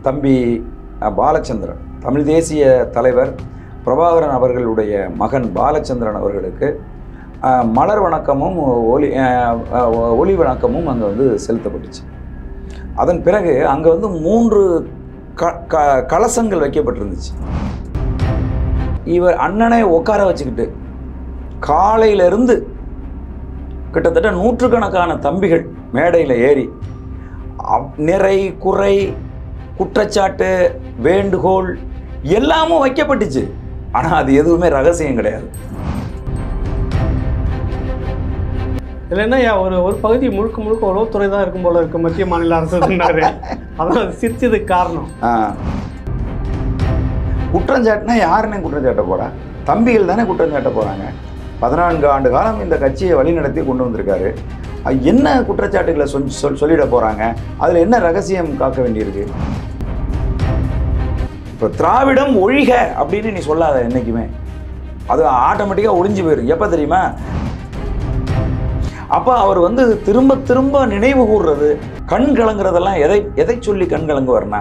தம்பி அஹ், பாலச்சந்திரன் தமிழ் தேசிய தலைவர் பிரபாகரன் அவர்களுடைய மகன் பாலச்சந்திரன் அவர்களுக்கு அஹ், மலர் வணக்கமும் ஒலி அஹ், அஹ், ஒலி வணக்கமும் அங்கே வந்து செலுத்தப்பட்டுச்சு அதன் பிறகு அங்கே வந்து மூன்று க க கலசங்கள் வைக்கப்பட்டிருந்துச்சு இவர் அண்ணனை உட்கார வச்சுக்கிட்டு காலையிலிருந்து கிட்டத்தட்ட நூற்றுக்கணக்கான தம்பிகள் மேடையில் ஏறி அவ்- நிறை குறை குற்றச்சாட்டு வேண்டுகோள் எல்லாமும் வைக்கப்பட்டுச்சு ஆனால் அது எதுவுமே ரகசியம் கிடையாது இல்லைன்னா யா, ஒரு ஒரு பகுதி முழுக்க முழுக்க உளவுத்துறை தான் இருக்கும் போல இருக்கு மத்திய மாநில அரசுன்னாரு அதான் அது சிரிச்சதுக்கு காரணம் ஆ. குற்றஞ்சாட்டுனா யாருன்னு குற்றஞ்சாட்ட போறா தம்பிகள் தானே குற்றஞ்சாட்ட போறாங்க பதினான்கு ஆண்டு காலம் இந்த கட்சியை வழிநடத்தி கொண்டு வந்திருக்காரு அது என்ன குற்றச்சாட்டுகளை சொல் சொல் சொல்லிட போறாங்க அதுல என்ன ரகசியம் காக்க வேண்டியிருக்கு இப்போ திராவிடம் ஒழிக அப்படின்னு நீ சொல்லாத என்னைக்குமே அது ஆட்டோமேட்டிக்காக ஒழிஞ்சு போயிடும் எப்போ தெரியுமா அப்போ அவர் வந்து திரும்ப திரும்ப நினைவு கூர்றது கண் கலங்குறதெல்லாம் எதை எதை சொல்லி கண் கலங்குவார்னா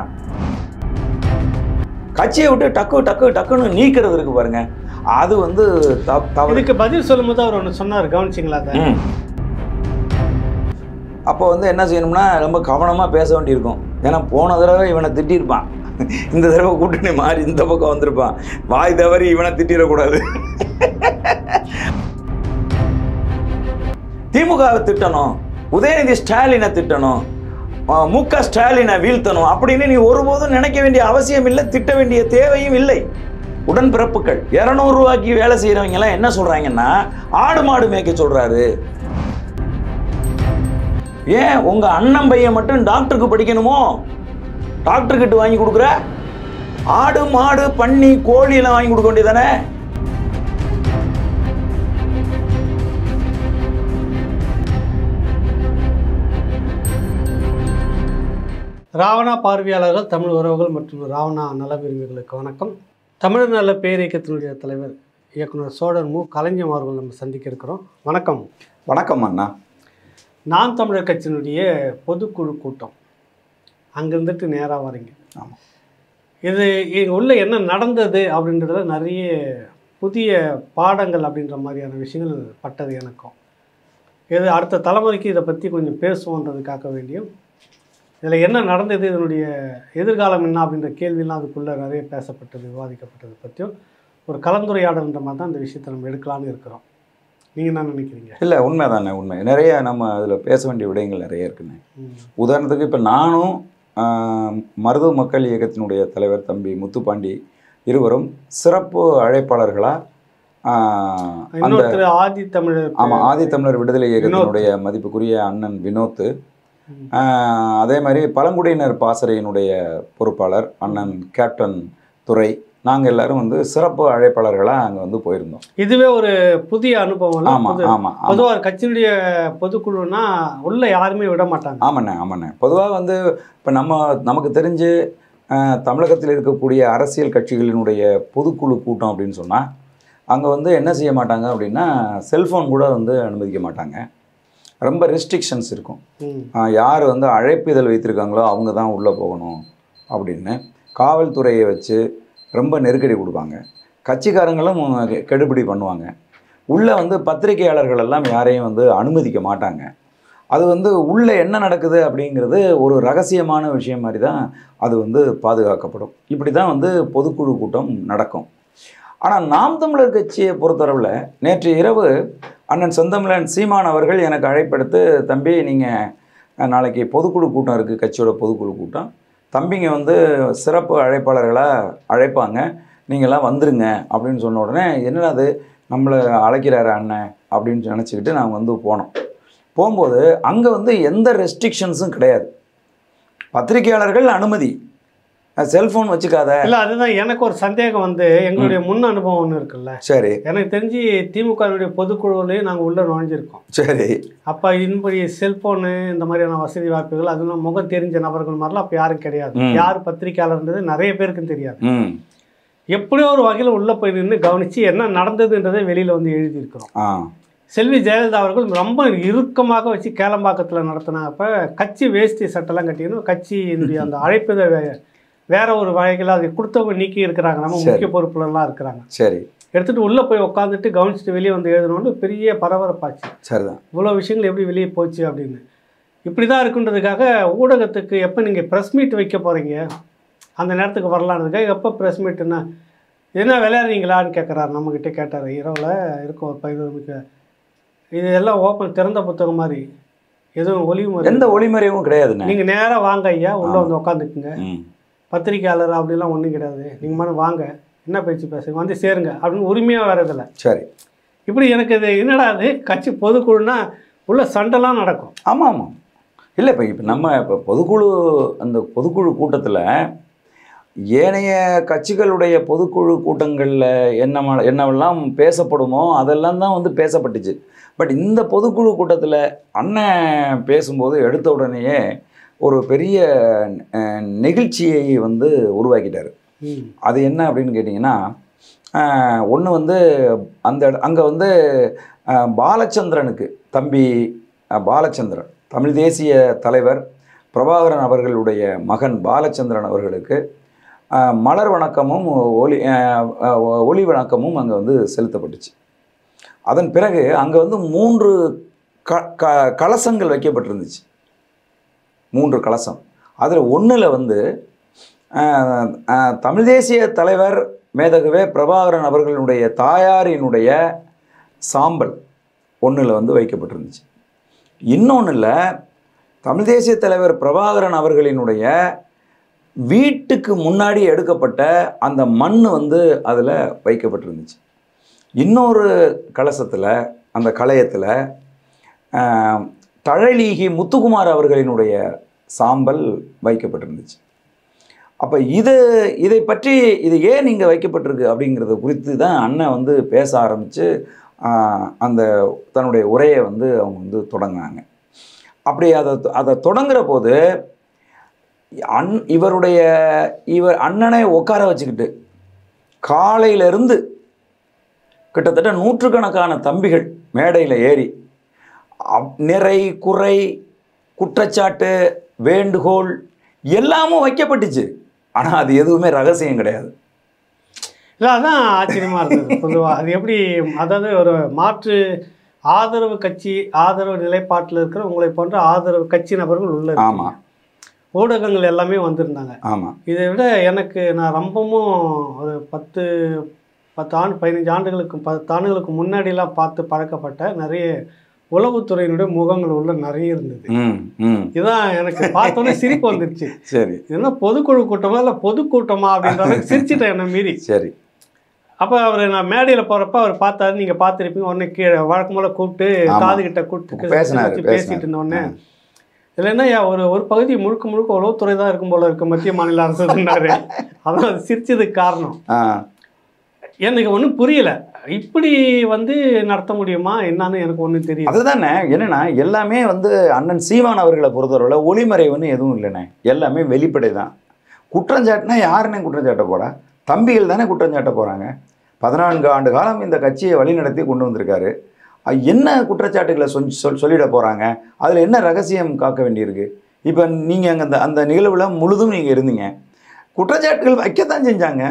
கட்சியை விட்டு டக்கு டக்கு டக்குன்னு நீக்கிறது இருக்கு பாருங்க அது வந்து த- தவறு இதுக்கு பதில் சொல்லும்போது அவர் ஒன்று சொன்னார் கவனிச்சிங்களா அதை ம். அப்போ வந்து என்ன செய்யணும்னா ரொம்ப கவனமாக பேச வேண்டியிருக்கும் ஏன்னா போன தடவை இவனை திட்டியிருப்பான் இந்த தடவை கூட்டணி மாறி இந்த பக்கம் வந்திருப்பான் வாய் தவறி இவனை திட்டிடக்கூடாது திமுகவை திட்டணும் உதயநிதி ஸ்டாலினை திட்டணும் அஹ் மு க ஸ்டாலினை வீழ்த்தணும் அப்படின்னு நீ ஒருபோதும் நினைக்க வேண்டிய அவசியம் இல்லை திட்ட வேண்டிய தேவையும் இல்லை உடன்பிறப்புகள் இரநூறு ரூபாய்க்கு வேலை செய்கிறவங்க எல்லாம் என்ன சொல்றாங்கன்னா ஆடு மாடு மேய்க்க சொல்றாரு ஏன் உங்க அண்ணன் பையன் மட்டும் டாக்டருக்கு படிக்கணுமோ டாக்டர் கிட்ட வாங்கி கொடுக்குற ஆடு மாடு பன்னி கோழி எல்லாம் வாங்கி கொடுக்க வேண்டியதானே ராவணா பார்வையாளர்கள் தமிழ் உறவுகள் மற்றும் ராவணா நல விரும்பிகளுக்கு வணக்கம் தமிழர் நல பேரியக்கத்தினுடைய தலைவர் இயக்குனர் சோழன் மு கலைஞம் அவர்கள் நம்ம சந்திக்க இருக்கிறோம் வணக்கம் வணக்கம் அண்ணா நான் தமிழர் கட்சியினுடைய பொதுக்குழு கூட்டம் அங்க இருந்துட்டு நேராக வரீங்க ஆமாம் இது இங்க உள்ள என்ன நடந்தது அப்படின்றதுல நிறைய புதிய பாடங்கள் அப்படின்ற மாதிரியான விஷயங்கள் பட்டது எனக்கும் இது அடுத்த தலைமுறைக்கு இதை பற்றி கொஞ்சம் பேசுவோன்றதுக்காக வேண்டியும் இதில் என்ன நடந்தது இதனுடைய எதிர்காலம் என்ன அப்படின்ற கேள்வியெல்லாம் அதுக்குள்ளே நிறைய பேசப்பட்டது விவாதிக்கப்பட்டது பற்றியும் ஒரு கலந்துரையாடல்ன்ற மாதிரி தான் இந்த விஷயத்தை நம்ம எடுக்கலான்னு இருக்கிறோம் நீங்கள் என்ன நினைக்கிறீங்க இல்லை உண்மைதானே உண்மை நிறைய நம்ம அதில் பேச வேண்டிய விடயங்கள் நிறைய இருக்குண்ணே ம். உதாரணத்துக்கு இப்போ நானும் ஆஹ், மருதுவ மக்கள் இயக்கத்தினுடைய தலைவர் தம்பி முத்துப்பாண்டி இருவரும் சிறப்பு அழைப்பாளர்களாக அந்த இன்னொருத்தர் ஆதி தமிழர் ஆமாம் ஆதி தமிழர் விடுதலை இயக்கத்தினுடைய மதிப்புக்குரிய அண்ணன் வினோத் ம். ஆஹ், அதே மாதிரி பழங்குடியினர் பாசறையினுடைய பொறுப்பாளர் அண்ணன் கேப்டன் துரை நாங்கள் எல்லாரும் வந்து சிறப்பு அழைப்பாளர்களாக அங்கே வந்து போயிருந்தோம் இதுவே ஒரு புதிய அனுபவம் இல்ல? ஆமாம் புது- ஆமாம் ஆமாம் பொதுவா கட்சியினுடைய பொதுக்குழுனா உள்ள யாருமே விட மாட்டாங்க ஆமாண்ணே ஆமாண்ணே பொதுவாக வந்து இப்போ நம்ம நமக்கு தெரிஞ்சு அஹ், தமிழகத்தில் இருக்கக்கூடிய அரசியல் கட்சிகளினுடைய பொதுக்குழு கூட்டம் அப்படின்னு சொன்னால் அங்கே வந்து என்ன செய்ய மாட்டாங்க அப்படின்னா செல்ஃபோன் கூட வந்து அனுமதிக்க மாட்டாங்க ரொம்ப ரெஸ்ட்ரிக்ஷன்ஸ் இருக்கும் ம். அஹ், யார் வந்து அழைப்பிதழ் வைத்திருக்காங்களோ அவங்க தான் உள்ளே போகணும் அப்படின்னு காவல்துறையை வச்சு ரொம்ப நெருக்கடி கொடுப்பாங்க கட்சிக்காரங்களும் கெ- கெடுபிடி பண்ணுவாங்க உள்ளே வந்து பத்திரிகையாளர்கள் எல்லாம் யாரையும் வந்து அனுமதிக்க மாட்டாங்க அது வந்து உள்ளே என்ன நடக்குது அப்படிங்கிறது ஒரு ரகசியமான விஷயம் மாதிரி தான் அது வந்து பாதுகாக்கப்படும் இப்படி தான் வந்து பொதுக்குழு கூட்டம் நடக்கும் ஆனால் நாம் தமிழர் கட்சியை பொறுத்தளவில் நேற்று இரவு அண்ணன் செந்தமிழன் சீமான் அவர்கள் எனக்கு அழைப்படுத்து தம்பி நீங்கள் நாளைக்கு பொதுக்குழு கூட்டம் இருக்குது கட்சியோட பொதுக்குழு கூட்டம் தம்பிங்க வந்து சிறப்பு அழைப்பாளர்களாக அழைப்பாங்க நீங்கள்லாம் வந்துருங்க அப்படின்னு சொன்ன உடனே என்னடா அது நம்மளை அழைக்கிறாரு அண்ணன் அப்படின்னு நினச்சிக்கிட்டு நாங்கள் வந்து போனோம் போகும்போது அங்கே வந்து எந்த ரெஸ்ட்ரிக்ஷன்ஸும் கிடையாது பத்திரிகையாளர்கள் அனுமதி செல்ஃபோன் வச்சுக்காத இல்ல அதுதான் எனக்கு ஒரு சந்தேகம் வந்து எங்களுடைய முன் அனுபவம் ஒன்று இருக்குல்ல சரி எனக்கு தெரிஞ்சு திமுகவினுடைய பொதுக்குழுவிலையும் நாங்கள் உள்ள நுழைஞ்சிருக்கோம் சரி அப்போ இன்னபடி செல்போனு இந்த மாதிரியான வசதி வாய்ப்புகள் அதுவும் முகம் தெரிஞ்ச நபர்கள் மாதிரிலாம் அப்போ யாரும் கிடையாது ம். யார் பத்திரிக்கையாளர்ன்றது நிறைய பேருக்கும் தெரியாது ம் எப்படியோ ஒரு வகையில் உள்ள போய் நின்று கவனிச்சு என்ன நடந்ததுன்றதை வெளியில வந்து எழுதியிருக்கிறோம் ஆ செல்வி ஜெயலலிதா அவர்கள் ரொம்ப இறுக்கமாக வச்சு கேளம்பாக்கத்தில் நடத்தினாப்ப கட்சி வேஷ்டி சட்டெல்லாம் கட்டிக்கணும் கட்சியினுடைய அந்த அழைப்பிதழ் வேற ஒரு வகையில் அதை கொடுத்தவங்க நீக்கி இருக்கிறாங்க நம்ம சரி. முக்கிய பொறுப்புலலாம் இருக்கிறாங்க சரி எடுத்துட்டு உள்ளே போய் உட்காந்துட்டு கவனிச்சுட்டு வெளியே வந்து எழுதணும்னு பெரிய பரபரப்பாச்சு சரிதான் இவ்வளோ விஷயங்கள் எப்படி வெளியே போச்சு அப்படின்னு இப்படி தான் இருக்குன்றதுக்காக ஊடகத்துக்கு எப்போ நீங்கள் ப்ரெஸ் மீட் வைக்க போகிறீங்க அந்த நேரத்துக்கு வரலான்றதுக்காக எப்போ ப்ரெஸ் மீட்டுன்னா என்ன விளையாடுறீங்களான்னு கேட்குறாரு நம்மக்கிட்ட கேட்டார் இரவில் இருக்கும் ஒரு பதினோரு மணிக்கு இது எல்லாம் ஓப்பன் திறந்த புத்தகம் மாதிரி எதுவும் ஒளிவு எந்த ஒளிமறைவும் கிடையாதுண்ணே நீங்கள் நேராக வாங்க ஐயா உள்ளே வந்து உட்காந்துக்குங்க ம் பத்திரிக்கையாளர் அப்படிலாம் ஒன்றும் கிடையாது நீங்கள் மட்டும் வாங்க என்ன பேச்சு பேசுங்க வந்து சேருங்க அப்படின்னு உரிமையாக வரதில்லை சரி இப்படி எனக்கு இது என்னடா அது கட்சி பொதுக்குழுனா உள்ள சண்டைலாம் நடக்கும் ஆமாம் ஆமாம் இல்லை இப்போ இப்போ நம்ம இப்போ பொதுக்குழு அந்த பொதுக்குழு கூட்டத்தில் ஏனைய கட்சிகளுடைய பொதுக்குழு கூட்டங்களில் என்ன என்னவெல்லாம் பேசப்படுமோ அதெல்லாம் தான் வந்து பேசப்பட்டுச்சு பட் இந்த பொதுக்குழு கூட்டத்தில் அண்ணன் பேசும்போது எடுத்த உடனேயே ஒரு பெரிய அஹ், நெகிழ்ச்சியை வந்து உருவாக்கிட்டார் ம் அது என்ன அப்படின்னு கேட்டிங்கன்னா ஒன்று வந்து அந்த அங்கே வந்து அஹ், பாலச்சந்திரனுக்கு தம்பி அஹ், பாலச்சந்திரன் தமிழ் தேசிய தலைவர் பிரபாகரன் அவர்களுடைய மகன் பாலச்சந்திரன் அவர்களுக்கு அஹ், மலர் வணக்கமும் ஒலி அஹ், அஹ், ஒலி வணக்கமும் அங்கே வந்து செலுத்தப்பட்டுச்சு அதன் பிறகு அங்கே வந்து மூன்று க க கலசங்கள் வைக்கப்பட்டிருந்துச்சு மூன்று கலசம் அதில் ஒன்றில் வந்து அஹ், அஹ், தமிழ் தேசிய தலைவர் மேதகுவே பிரபாகரன் அவர்களுடைய தாயாரினுடைய சாம்பல் ஒன்றில் வந்து வைக்கப்பட்டிருந்துச்சு இன்னொன்றில் தமிழ் தேசிய தலைவர் பிரபாகரன் அவர்களினுடைய வீட்டுக்கு முன்னாடி எடுக்கப்பட்ட அந்த மண் வந்து அதில் வைக்கப்பட்டிருந்துச்சு இன்னொரு கலசத்தில் அந்த கலையத்தில் ஆஹ், தழலீகி முத்துக்குமார் அவர்களினுடைய சாம்பல் வைக்கப்பட்டிருந்துச்சு அப்போ இது இதை பற்றி இது ஏன் இங்கே வைக்கப்பட்டிருக்கு அப்படிங்கிறத குறித்து தான் அண்ணன் வந்து பேச ஆரம்பித்து அந்த தன்னுடைய உரையை வந்து அவங்க வந்து தொடங்கினாங்க அப்படி அதை அதை தொடங்குற போது அன் இவருடைய இவர் அண்ணனை உட்கார வச்சுக்கிட்டு காலையிலிருந்து கிட்டத்தட்ட நூற்றுக்கணக்கான தம்பிகள் மேடையில் ஏறி அப்- நிறை குறை குற்றச்சாட்டு வேண்டுகோள் எல்லாமும் வைக்கப்பட்டுச்சு ஆனால் அது எதுவுமே ரகசியம் கிடையாது இல்லை அதான் ஆச்சரியமா இருந்தது பொதுவாக அது எப்படி அதாவது ஒரு மாற்று ஆதரவு கட்சி ஆதரவு நிலைப்பாட்டில் இருக்கிற உங்களை போன்ற ஆதரவு கட்சி நபர்கள் உள்ள இருக்காங்க. ஆமாம் ஊடகங்கள் எல்லாமே வந்திருந்தாங்க ஆமாம் இதை விட எனக்கு நான் ரொம்பவும் ஒரு பத்து பத்து ஆண்டு பதினஞ்சு ஆண்டுகளுக்கு பத்து ஆண்டுகளுக்கு முன்னாடிலாம் பார்த்து பழக்கப்பட்ட நிறைய உளவுத்துறையினுடைய முகங்கள் உள்ள நிறைய இருந்தது ம் ம் இதான் எனக்கு பார்த்தோன்னே சிரிப்பு வந்துருச்சு சரி இது என்ன பொதுக்குழு கூட்டமா இல்லை பொதுக்கூட்டமா அப்படின்ற அளவுக்கு சிரிச்சிட்டேன் என்ன மீறி சரி அப்போ அவர் நான் மேடையில் போகிறப்ப அவர் பார்த்தாரு நீங்கள் பார்த்துருப்பீங்க உடனே கீழே வழக்கம் போல கூப்பிட்டு ஆமா. காது கிட்ட கூப்பிட்டு பேசினாரு வச்சு பேசிட்டு இருந்த உடனே பேசினார் இதில் என்னய்யா ஒரு ஒரு பகுதி முழுக்க முழுக்க உளவுத்துறை தான் இருக்கும் போல இருக்கு மத்திய மாநில அரசுன்னாரு அதான் அது சிரிச்சதுக்கு காரணம் ஆ எனக்கு ஒன்றும் புரியல இப்படி வந்து நடத்த முடியுமா என்னன்னு எனக்கு ஒன்றும் தெரியல அதுதானே என்னன்னா எல்லாமே வந்து அண்ணன் சீமான் அவர்களை பொறுத்தவரையில் ஒளிமறைவுன்னு எதுவும் இல்லைண்ணே எல்லாமே வெளிப்படை தான் குற்றஞ்சாட்டினா யாருன்னே குற்றஞ்சாட்ட போறா தம்பிகள் தானே குற்றஞ்சாட்ட போகிறாங்க பதினான்கு ஆண்டு காலம் இந்த கட்சியை வழிநடத்தி கொண்டு வந்திருக்காரு அஹ் என்ன குற்றச்சாட்டுகளை சொல் சொல் சொல்லிட போகிறாங்க அதில் என்ன ரகசியம் காக்க வேண்டியிருக்கு இப்போ நீங்கள் அங்கே அந்த அந்த நிகழ்வில் முழுதும் நீங்கள் இருந்தீங்க குற்றச்சாட்டுகள் வைக்கத்தான் செஞ்சாங்க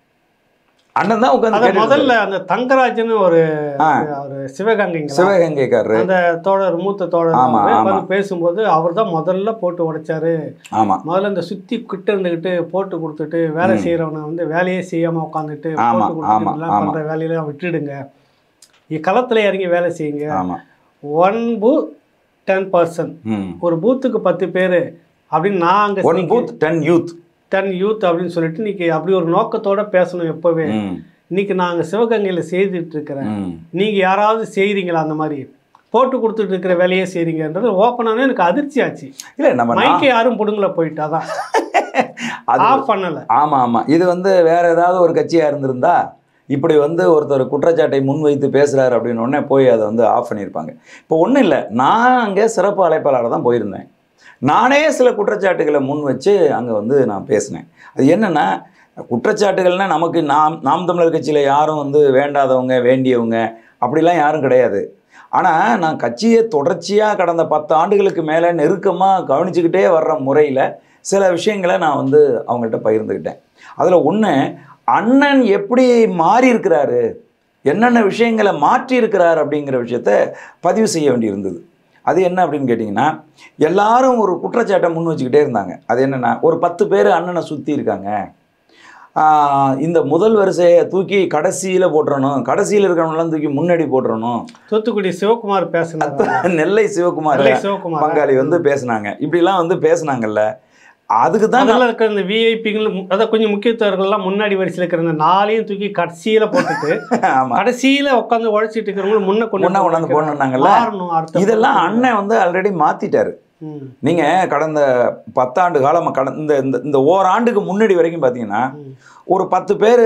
அண்ணன் தான் அத உட்காந்து முதல்ல அந்த தங்கராஜன் ஒரு ஆ. ஒரு சிவகங்கைங்க சிவகங்கைக்காரரு அந்த தோழர் மூத்த தோழர் ஆமா, வந்து ஆமா. வந்து பேசும்போது அவர் தான் முதல்ல போட்டு உடைச்சாரு ஆமாம் முதல்ல இந்த சுத்தி கிட்ட இருந்துகிட்டு போட்டு கொடுத்துட்டு வேலை ம். செய்யறவனை வந்து வேலையே செய்யாம உட்காந்துட்டு ஆமா, போட்டு ஆமா, கொடுத்துட்டு எல்லாம் ஆமா. பண்ற வேலையெல்லாம் விட்டுடுங்க இ- களத்துல இறங்கி வேலை செய்யுங்க ஆமாம் ஒன் பூத் டென் பர்சன் ம் ஒரு பூத்துக்கு பத்து பேர் அப்படின்னு நான் அங்க one booth ten youth ten youth அப்படின்னு சொல்லிட்டு இன்னைக்கு அப்படி ஒரு நோக்கத்தோட பேசணும் எப்பவே ம் இன்னைக்கு நாங்க சிவகங்கையில செய்துட்டு இருக்கிறேன் ம் நீங்க யாராவது செய்றீங்களா அந்த மாதிரி போட்டு கொடுத்துட்டு இருக்கிற வேலையே செய்றீங்கன்றது ஓப்பனானே எனக்கு அதிர்ச்சி ஆச்சு இல்லை நம்ம நா- மைக்கு யாரும் புடுங்கல போயிட்டாதான் அது ஆஃப் பண்ணல ஆமாம் ஆமாம் இது வந்து வேற ஏதாவது ஒரு கட்சியாக இருந்திருந்தா இப்படி வந்து ஒருத்தர் குற்றச்சாட்டை முன்வைத்து பேசுகிறாரு அப்படின்னு உடனே போய் அதை வந்து ஆஃப் பண்ணியிருப்பாங்க இப்போ ஒன்றும் இல்லை நான் அங்கே சிறப்பு அழைப்பாளராக தான் போயிருந்தேன் நானே சில குற்றச்சாட்டுகளை முன் வச்சு அங்கே வந்து நான் பேசினேன் அது என்னென்னா குற்றச்சாட்டுகள்னா நமக்கு நாம் நாம் தமிழர் கட்சியில் யாரும் வந்து வேண்டாதவங்க வேண்டியவங்க அப்படிலாம் யாரும் கிடையாது ஆனால் நான் கட்சியை தொடர்ச்சியாக கடந்த பத்து ஆண்டுகளுக்கு மேலே நெருக்கமாக கவனிச்சுக்கிட்டே வர்ற முறையில் சில விஷயங்களை நான் வந்து அவங்கள்ட்ட பகிர்ந்துக்கிட்டேன் அதில் ஒன்று அண்ணன் எப்படி மாறி இருக்கிறாரு என்னென்ன விஷயங்களை மாற்றி இருக்கிறார் அப்படிங்கிற விஷயத்த பதிவு செய்ய வேண்டியிருந்தது அது என்ன அப்படின்னு கேட்டிங்கன்னா எல்லாரும் ஒரு குற்றச்சாட்டை முன் வச்சுக்கிட்டே இருந்தாங்க அது என்னென்னா ஒரு பத்து பேர் அண்ணனை சுற்றி இருக்காங்க ஆஹ் இந்த முதல் வரிசையை தூக்கி கடைசியில் போட்டுறணும் கடைசியில் இருக்கிறவங்களாம் தூக்கி முன்னாடி போட்டுறணும் தூத்துக்குடி சிவகுமார் பேசினார் நெல்லை சிவகுமார் நெல்லை சிவகுமார் பங்காளி வந்து பேசுனாங்க இப்படிலாம் வந்து பேசுனாங்கல்ல அதுக்கு தான் முதல்ல இருக்கிற இந்த விஐபிகள் அதான் கொஞ்சம் முக்கியத்துவர்கள்லாம் முன்னாடி வரிசையில் இருக்கிற இந்த நாளையும் தூக்கி கடைசியில போட்டுட்டு ஆமாம் கடைசியில உட்காந்து உழைச்சிட்டு இருக்கிறவங்க முன்ன கொண்டு முன்ன கொண்டாந்து வைக்கிறாங்க. போடணுன்னாங்கல்ல மாறணும் அடுத்த இதெல்லாம் அண்ணன் வந்து ஆல்ரெடி மாற்றிட்டாரு ம், நீங்கள் கடந்த பத்தாண்டு காலம் கடந்த இந்த இந்த இந்த ஓராண்டுக்கு முன்னாடி வரைக்கும் பார்த்தீங்கன்னா ம். ஒரு பத்து பேர்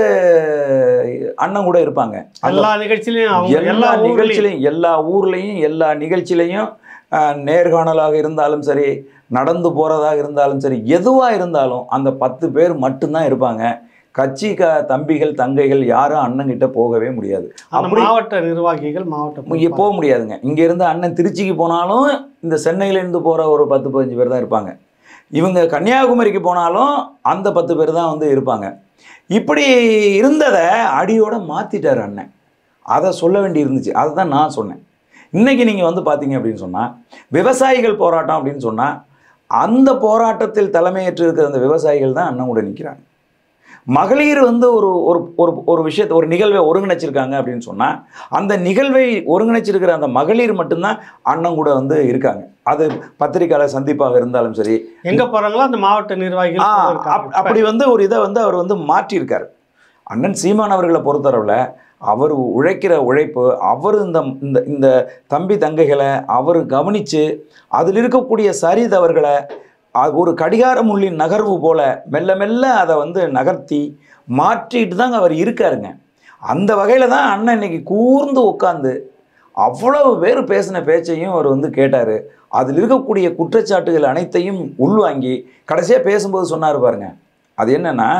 அண்ணன் கூட இருப்பாங்க அந்த எல்லா நிகழ்ச்சியிலையும் அவங்க எல்லா எல்லா ஊர்லயும் நிகழ்ச்சியிலையும் எல்லா ஊர்லேயும் எல்லா நிகழ்ச்சியிலையும் அஹ், நேர்காணலாக இருந்தாலும் சரி நடந்து போகிறதாக இருந்தாலும் சரி எதுவாக இருந்தாலும் அந்த பத்து பேர் மட்டும்தான் இருப்பாங்க கட்சி க தம்பிகள் தங்கைகள் யாரும் அண்ணன்கிட்ட போகவே முடியாது அந்த அப்படி மாவட்ட நிர்வாகிகள் மாவட்ட இங்கே போக முடியாதுங்க இங்க இருந்து அண்ணன் திருச்சிக்கு போனாலும் இந்த சென்னையிலேருந்து போகிற ஒரு பத்து பதினஞ்சு பேர் தான் இருப்பாங்க இவங்க கன்னியாகுமரிக்கு போனாலும் அந்த பத்து பேர் தான் வந்து இருப்பாங்க இப்படி இருந்ததை அடியோட மாற்றிட்டார் அண்ணன் அதை சொல்ல வேண்டி இருந்துச்சு அதை தான் நான் சொன்னேன் இன்னைக்கு நீங்கள் வந்து பார்த்தீங்க அப்படின்னு சொன்னால் விவசாயிகள் போராட்டம் அப்படின்னு சொன்னால் அந்த போராட்டத்தில் தலைமையேற்று இருக்கிற அந்த விவசாயிகள் தான் அண்ணன் கூட நிற்கிறாங்க மகளிர் வந்து ஒரு ஒரு ஒரு ஒரு விஷயத்தை ஒரு நிகழ்வை ஒருங்கிணைச்சிருக்காங்க அப்படின்னு சொன்னால் அந்த நிகழ்வை ஒருங்கிணைச்சிருக்கிற அந்த மகளிர் மட்டும்தான் அண்ணன் கூட வந்து இருக்காங்க அது பத்திரிக்கையாளர் சந்திப்பாக இருந்தாலும் சரி எங்க போறாங்களோ அந்த மாவட்ட நிர்வாகிகள் ஆ, கூட இருக்காங்க. அப்- அப்படி வந்து ஒரு இதை வந்து அவர் வந்து மாற்றியிருக்காரு அண்ணன் சீமான் அவர்களை பொறுத்தளவில் அவர் உழைக்கிற உழைப்பு அவர் இந்த இந்த இந்த தம்பி தங்கைகளை அவர் கவனித்து அதில் இருக்கக்கூடிய சரி தவறுகளை அ- ஒரு கடிகார முள்ளின் நகர்வு போல மெல்ல மெல்ல அதை வந்து நகர்த்தி மாற்றிட்டு தாங்க அவர் இருக்காருங்க அந்த வகையில் தான் அண்ணன் இன்னைக்கு கூர்ந்து உட்காந்து அவ்வளவு பேர் பேசின பேச்சையும் அவர் வந்து கேட்டார் அதில் இருக்கக்கூடிய குற்றச்சாட்டுகள் அனைத்தையும் உள்வாங்கி கடைசியாக பேசும்போது சொன்னார் பாருங்க அது என்னன்னா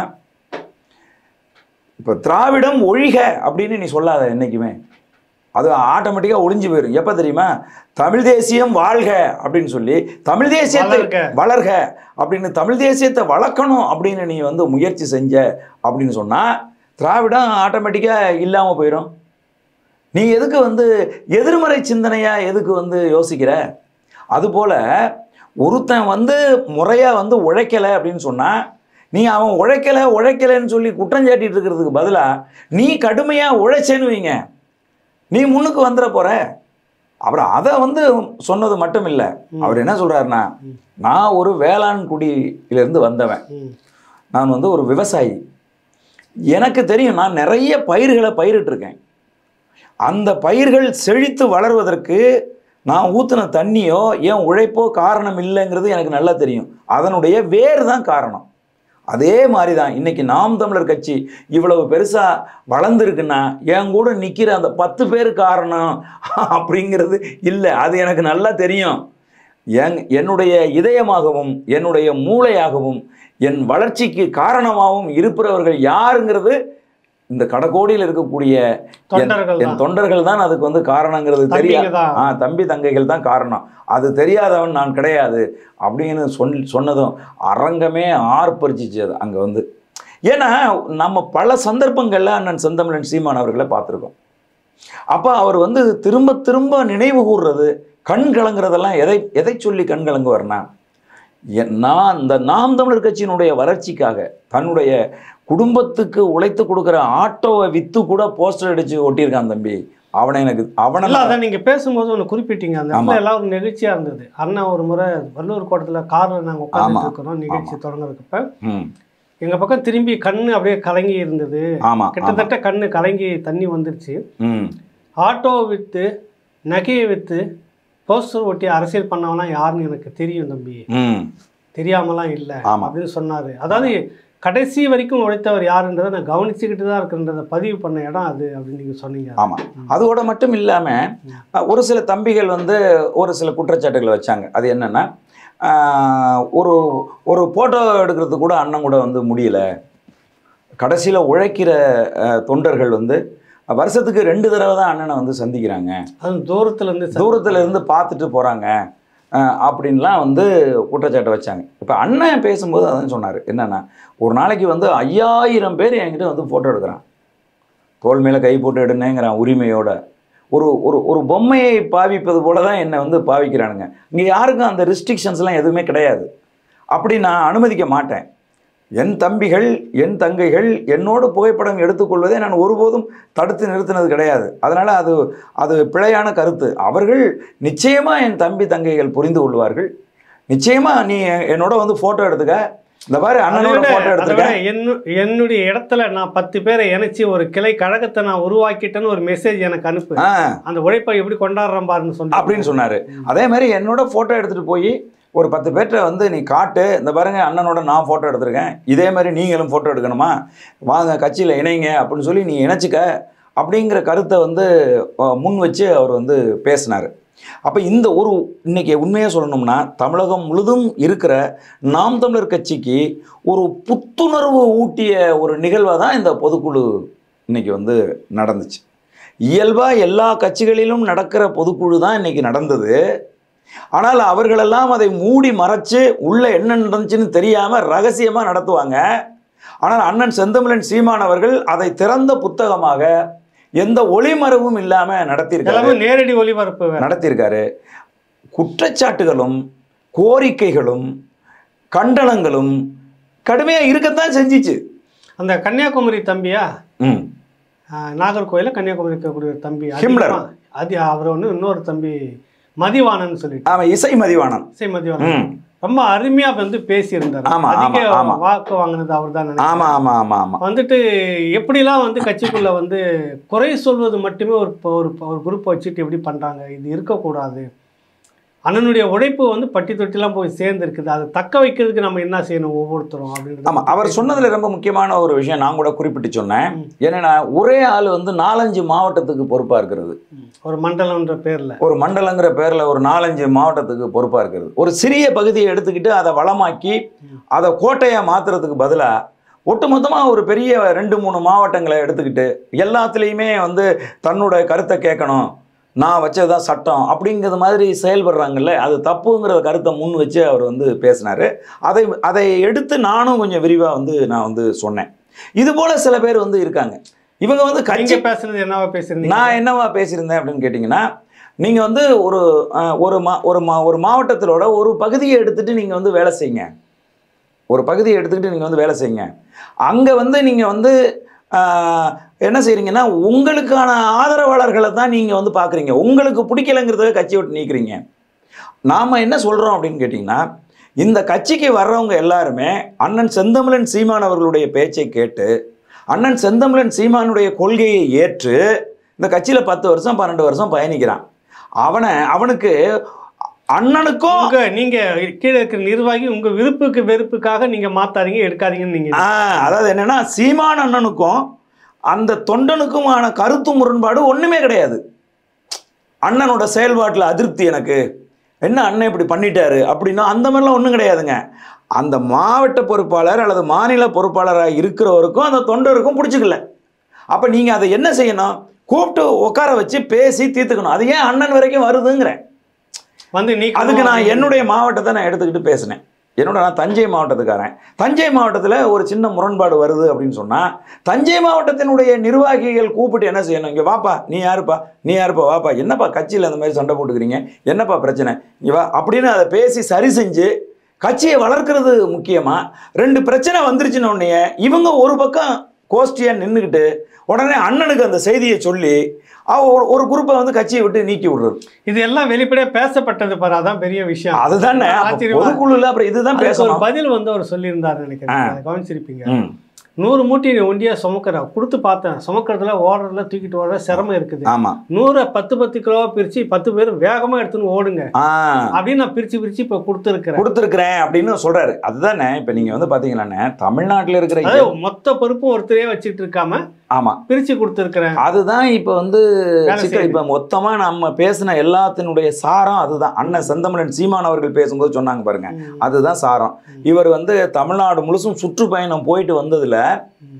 இப்போ திராவிடம் ஒழிக அப்படின்னு நீ சொல்லாத என்னைக்குமே அது ஆட்டோமேட்டிக்காக ஒளிஞ்சு போயிடும் எப்போ தெரியுமா தமிழ் தேசியம் வாழ்க அப்படின்னு சொல்லி தமிழ் தேசியத்தை வளர்க. வளர்க அப்படின்னு தமிழ் தேசியத்தை வளர்க்கணும் அப்படின்னு நீ வந்து முயற்சி செஞ்ச அப்படின்னு சொன்னால் திராவிடம் ஆட்டோமேட்டிக்காக இல்லாமல் போயிடும் நீ எதுக்கு வந்து எதிர்மறை சிந்தனையாக எதுக்கு வந்து யோசிக்கிற அதுபோல் ஒருத்தன் வந்து முறையாக வந்து உழைக்கலை அப்படின்னு சொன்னால் நீ அவன் உழைக்கலை உழைக்கலைன்னு சொல்லி குற்றஞ்சாட்டிட்டு இருக்கிறதுக்கு பதிலாக நீ கடுமையாக உழைச்சேன்னு வைங்க நீ முன்னுக்கு வந்துட போற அப்புறம் அதை வந்து சொன்னது மட்டும் இல்லை ம். அவர் என்ன சொல்றாருன்னா ம். நான் ஒரு வேளாண் குடியிலிருந்து வந்தவன் ம். நான் வந்து ஒரு விவசாயி எனக்கு தெரியும் நான் நிறைய பயிர்களை பயிரிட்டிருக்கேன் அந்த பயிர்கள் செழித்து வளர்வதற்கு நான் ஊற்றின தண்ணியோ ஏன் உழைப்போ காரணம் இல்லைங்கிறது எனக்கு நல்லா தெரியும் அதனுடைய வேர் தான் காரணம் அதே மாதிரி தான் இன்னைக்கு நாம் தமிழர் கட்சி இவ்வளவு பெருசாக வளர்ந்துருக்குன்னா என் கூட நிற்கிற அந்த பத்து பேர் காரணம் அப்படிங்கிறது இல்லை அது எனக்கு நல்லா தெரியும் என் என்னுடைய இதயமாகவும் என்னுடைய மூளையாகவும் என் வளர்ச்சிக்கு காரணமாகவும் இருப்பவர்கள் யாருங்கிறது இந்த கடகோடியில் இருக்கக்கூடிய தொண்டர்கள் என் தான் தொண்டர்கள் தான் அதுக்கு வந்து காரணங்கிறது தெரியா தம்பிங்க தான் ஆ தம்பி தங்கைகள் தான் காரணம் அது தெரியாதவன் நான் கிடையாது அப்படின்னு சொன் சொன்னதும் அரங்கமே ஆர்ப்பரிச்சிச்சு அது அங்கே வந்து ஏன்னா நம்ம பல சந்தர்ப்பங்களில் அண்ணன் செந்தமிழன் சீமான் அவர்களை பார்த்துருக்கோம் அப்போ அவர் வந்து திரும்ப திரும்ப நினைவு கூர்றது கண் கலங்குறதெல்லாம் எதை எதை சொல்லி கண் கலங்குவார்னா என் நான் இந்த நாம் தமிழர் கட்சியினுடைய வளர்ச்சிக்காக தன்னுடைய குடும்பத்துக்கு உழைத்து கொடுக்குற ஆட்டோவை விற்று கூட போஸ்டர் அடித்து ஒட்டியிருக்கான் தம்பி அவனை எனக்கு அவனை இல்ல அதான் நீங்க பேசும்போது ஒன்று குறிப்பிட்டீங்க அந்த ஆமா. இடத்துல எல்லாம் ஒரு நிகழ்ச்சியா இருந்தது அண்ணன் ஒரு முறை வள்ளூர் கோட்டத்துல கார்ல நாங்க ஆமா. உட்கார்ந்து இருக்கிறோம் நிகழ்ச்சி தொடங்குறதுக்கப்ப ம் எங்க பக்கம் திரும்பி கண்ணு அப்படியே கலங்கி இருந்தது ஆமாம் ஆமாம் கிட்டத்தட்ட கண்ணு கலங்கி தண்ணி வந்துருச்சு ம் ஆட்டோ விற்று நகையை விற்று போஸ்டர் ஒட்டி அரசியல் பண்ணவனா யாருன்னு எனக்கு தெரியும் தம்பி ம் தெரியாமலாம் இல்லை ஆமா. அப்படின்னு சொன்னாரு அதாவது கடைசி வரைக்கும் உழைத்தவர் யாருன்றதை நான் கவனிச்சுக்கிட்டு தான் இருக்கிறன்றதை பதிவு பண்ண இடம் அது அப்படின்னு நீங்க சொன்னீங்க ஆமாம் அதோட மட்டும் இல்லாமல் ஒரு சில தம்பிகள் வந்து ஒரு சில குற்றச்சாட்டுகளை வச்சாங்க அது என்னென்னா ஒரு ஒரு ஃபோட்டோ எடுக்கிறதுக்கு கூட அண்ணன் கூட வந்து முடியல கடைசியில் உழைக்கிற அஹ், தொண்டர்கள் வந்து வருஷத்துக்கு ரெண்டு தடவை தான் அண்ணனை வந்து சந்திக்கிறாங்க அதுவும் தூரத்துல இருந்து ச- தூரத்துல இருந்து பார்த்துட்டு போகிறாங்க அப்படின்லாம் வந்து குற்றச்சாட்டை வச்சாங்க இப்போ அண்ணன் பேசும்போது அதான் சொன்னார் என்னன்னா ஒரு நாளைக்கு வந்து ஐயாயிரம் பேர் என்கிட்ட வந்து ஃபோட்டோ எடுக்கிறான் தோல் மேலே கை போட்டு எடுனேங்கிறான் உரிமையோட ஒரு ஒரு ஒரு பொம்மையை பாவிப்பது போல தான் என்னை வந்து பாவிக்கிறானுங்க இங்கே யாருக்கும் அந்த ரெஸ்ட்ரிக்ஷன்ஸ்லாம் எதுவுமே கிடையாது அப்படி நான் அனுமதிக்க மாட்டேன் என் தம்பிகள் என் தங்கைகள் என்னோட புகைப்படம் எடுத்துக்கொள்வதை நான் ஒருபோதும் தடுத்து நிறுத்தினது கிடையாது அதனால் அது அது பிழையான கருத்து அவர்கள் நிச்சயமாக என் தம்பி தங்கைகள் புரிந்து கொள்வார்கள் நிச்சயமாக நீ என்னோட வந்து ஃபோட்டோ எடுத்துக்க இந்த மாதிரி அதை அண்ணனோட விட- ஃபோட்டோ அதை எடுத்துக்க விட என்னு- என்னுடைய இடத்துல நான் பத்து பேரை இணைச்சி ஒரு கிளை கழகத்தை நான் உருவாக்கிட்டேன்னு ஒரு மெசேஜ் எனக்கு அனுப்பு ஆ அந்த உழைப்பை எப்படி கொண்டாடுறேன் பாருன்னு சொன்னேன் அப்படின்னு சொன்னார் அதே மாதிரி என்னோட ஃபோட்டோ எடுத்துகிட்டு போய் ஒரு பத்து பேர்கிட்ட வந்து நீ காட்டு இந்த பாருங்க அண்ணனோட நான் ஃபோட்டோ எடுத்திருக்கேன் இதே மாதிரி நீங்களும் ஃபோட்டோ எடுக்கணுமா வாங்க கட்சியில் இணைங்க அப்படின்னு சொல்லி நீ இணைச்சிக்க அப்படிங்கிற கருத்தை வந்து அஹ், முன் வச்சு அவர் வந்து பேசினார் அப்போ இந்த ஒரு இன்னைக்கு உண்மையாக சொல்லணும்னா தமிழகம் முழுதும் இருக்கிற நாம் தமிழர் கட்சிக்கு ஒரு புத்துணர்வு ஊட்டிய ஒரு நிகழ்வாக தான் இந்த பொதுக்குழு இன்னைக்கு வந்து நடந்துச்சு இயல்பாக எல்லா கட்சிகளிலும் நடக்கிற பொதுக்குழு தான் இன்னைக்கு நடந்தது ஆனால் அவர்களெல்லாம் அதை மூடி மறைச்சு உள்ள என்ன நடந்துச்சுன்னு தெரியாமல் ரகசியமாக நடத்துவாங்க ஆனால் அண்ணன் செந்தமிழன் சீமான் அவர்கள் அதை திறந்த புத்தகமாக எந்த ஒளிமறைவும் இல்லாமல் நடத்தியிருக்காரு எல்லாமே நேரடி ஒளிபரப்பு வேற. நடத்தியிருக்காரு குற்றச்சாட்டுகளும் கோரிக்கைகளும் கண்டனங்களும் கடுமையாக இருக்கத்தான் செஞ்சிச்சு அந்த கன்னியாகுமரி தம்பியா ம் ஆஹ், நாகர்கோயில கன்னியாகுமரி இருக்கக்கூடிய ஒரு தம்பி ஹிம்லர். அதிகமா- அது அவர் ஒன்று இன்னொரு தம்பி மதிவாணன் சொல்லிட்டு அவன் இசை மதிவாணன் இசை மதிவாணன் ம் ரொம்ப அருமையா வந்து பேசியிருந்தார் ஆமா, ஆமா, அதிக ஆமா. வாக்கு வாங்கினது அவர் தான் ஆமாம் ஆமாம் ஆமாம் ஆமாம் வந்துட்டு எப்படிலாம் வந்து கட்சிக்குள்ள வந்து குறை சொல்வது மட்டுமே ஒரு ஒரு ஒரு குரூப் வச்சுட்டு எப்படி பண்றாங்க இது இருக்கக்கூடாது அண்ணனுடைய உழைப்பு வந்து பட்டி தொட்டிலாம் போய் சேர்ந்துருக்குது அதை தக்க வைக்கிறதுக்கு நம்ம என்ன செய்யணும் ஒவ்வொருத்தரும் அப்படின்னு ஆமாம் அவர் சொன்னதில் ரொம்ப முக்கியமான ஒரு விஷயம் நான் கூட குறிப்பிட்டு சொன்னேன் ம். என்னன்னா ஒரே ஆள் வந்து நாலஞ்சு மாவட்டத்துக்கு பொறுப்பாக இருக்கிறது ஒரு மண்டலம்ன்ற பேர்ல ஒரு மண்டலங்கிற பேரில் ஒரு நாலஞ்சு மாவட்டத்துக்கு பொறுப்பாக இருக்கிறது ஒரு சிறிய பகுதியை எடுத்துக்கிட்டு அதை வளமாக்கி அதை கோட்டையாக மாற்றுறதுக்கு பதிலாக ஒட்டுமொத்தமாக ஒரு பெரிய ரெண்டு மூணு மாவட்டங்களை எடுத்துக்கிட்டு எல்லாத்துலேயுமே வந்து தன்னோட கருத்தை கேட்கணும் நான் வச்சதுதான் சட்டம் அப்படிங்கிறது மாதிரி செயல்படுறாங்கல்ல அது தப்புங்கிற கருத்தை முன் வச்சு அவர் வந்து பேசினார் அதை அதை எடுத்து நானும் கொஞ்சம் விரிவாக வந்து நான் வந்து சொன்னேன் இது போல சில பேர் வந்து இருக்காங்க இவங்க வந்து நீங்க கட்சி பேசுனது என்னவா பேசுறீங்க நான் என்னவா பேசியிருந்தேன் அப்படின்னு கேட்டிங்கன்னா நீங்கள் வந்து ஒரு அஹ், ஒரு மா ஒரு மா ஒரு மாவட்டத்திலோட ஒரு பகுதியை எடுத்துகிட்டு நீங்கள் வந்து வேலை செய்யுங்க ஒரு பகுதியை எடுத்துக்கிட்டு நீங்கள் வந்து வேலை செய்யுங்க அங்கே வந்து நீங்கள் வந்து ஆஹ், என்ன செய்கிறீங்கன்னா உங்களுக்கான ஆதரவாளர்களை தான் நீங்கள் வந்து பார்க்குறீங்க உங்களுக்கு பிடிக்கலைங்கிறத கட்சி விட்டு நீக்கிறீங்க நாம் என்ன சொல்கிறோம் அப்படின்னு கேட்டிங்கன்னா இந்த கட்சிக்கு வர்றவங்க எல்லாருமே அண்ணன் செந்தமிழன் சீமான் அவர்களுடைய பேச்சை கேட்டு அண்ணன் செந்தமிழன் சீமானுடைய கொள்கையை ஏற்று இந்த கட்சியில் பத்து வருஷம் பன்னெண்டு வருஷம் பயணிக்கிறான் அவனை அவனுக்கு அண்ணனுக்கும் உங்க நீங்க கீழே இருக்கிற நிர்வாகி உங்க விருப்புக்கு வெறுப்புக்காக நீங்க மாத்தாதீங்க எடுக்காதீங்கன்னு நீங்க ஆ, அதாவது என்னன்னா சீமான் அண்ணனுக்கும் அந்த தொண்டனுக்குமான கருத்து முரண்பாடு ஒண்ணுமே கிடையாது அண்ணனோட செயல்பாட்டில் அதிருப்தி எனக்கு என்ன அண்ணன் இப்படி பண்ணிட்டாரு அப்படின்னா அந்த மாதிரிலாம் ஒன்றும் கிடையாதுங்க அந்த மாவட்ட பொறுப்பாளர் அல்லது மாநில பொறுப்பாளராக இருக்கிறவருக்கும் அந்த தொண்டருக்கும் பிடிச்சிக்கல அப்போ நீங்கள் அதை என்ன செய்யணும் கூப்பிட்டு உட்கார வச்சு பேசி தீர்த்துக்கணும் அது ஏன் அண்ணன் வரைக்கும் வருதுங்கிறேன் வந்து நீ அதுக்கு நான் என்னுடைய மாவட்டத்தை நான் எடுத்துக்கிட்டு பேசினேன் என்னோட நான் தஞ்சை மாவட்டத்துக்காரன் தஞ்சை மாவட்டத்தில் ஒரு சின்ன முரண்பாடு வருது அப்படின்னு சொன்னால் தஞ்சை மாவட்டத்தினுடைய நிர்வாகிகள் கூப்பிட்டு என்ன செய்யணும் இங்கே வாப்பா நீ யாருப்பா நீ யாருப்பா வாப்பா என்னப்பா கட்சியில் அந்த மாதிரி சண்டை போட்டுக்கிறீங்க என்னப்பா பிரச்சனை இங்கே வா அப்படின்னு அதை பேசி சரி செஞ்சு கட்சியை வளர்க்கறது முக்கியமா ரெண்டு பிரச்சனை வந்துருச்சுன்னு உடனே இவங்க ஒரு பக்கம் கோஷ்டியாக நின்றுக்கிட்டு உடனே அண்ணனுக்கு அந்த செய்தியை சொல்லி அவ ஒரு- ஒரு குரூப்பை வந்து கட்சியை விட்டு நீக்கி விடுறது இது எல்லாம் வெளிப்படையா பேசப்பட்டது பாரு அதான் பெரிய விஷயம் அதுதானே அப்ப ஆச்சரியமா. பொதுக்குழுல அப்புறம் இதுதான் அதுக்கு ஒரு பேசணும் பதில் வந்து அவர் சொல்லியிருந்தாரு நினைக்கிறேன் ஆ. அதை கவனிச்சிருப்பீங்க ம், நூறு மூட்டை நீ ஒண்டியா சுமக்கிற கொடுத்து பார்த்தேன் சுமக்கிறதுல ஓடுறதுல தூக்கிட்டு ஓடுற சிரமம் இருக்குது ஆமா நூறை பத்து பத்து கிலோவா பிரிச்சு பத்து பேர் வேகமா எடுத்துன்னு ஓடுங்க ஆ அப்படின்னு நான் பிரிச்சு பிரிச்சு இப்ப கொடுத்துருக்கிறேன் கொடுத்துருக்கிறேன் அப்படின்னு சொல்றாரு அதுதானே இப்ப நீங்க வந்து பாத்தீங்களாண்ணே தமிழ்நாட்டுல இருக்கிற அதாவது மொத்த பொறுப்பும் ஒருத்தரே வச்சுட்டு இருக்காம ஆமா பிரிச்சு கொடுத்துருக்கிறேன் அதுதான் இப்ப வந்து வேலை சிக்கல் செய்யுது. இப்ப மொத்தமா நம்ம பேசின எல்லாத்தினுடைய சாரம் அதுதான் அண்ணன் செந்தமிழன் சீமான் அவர்கள் பேசும்போது சொன்னாங்க பாருங்க அதுதான் சாரம் இவர் வந்து தமிழ்நாடு முழுசும் சுற்றுப்பயணம் போயிட்டு வந்ததுல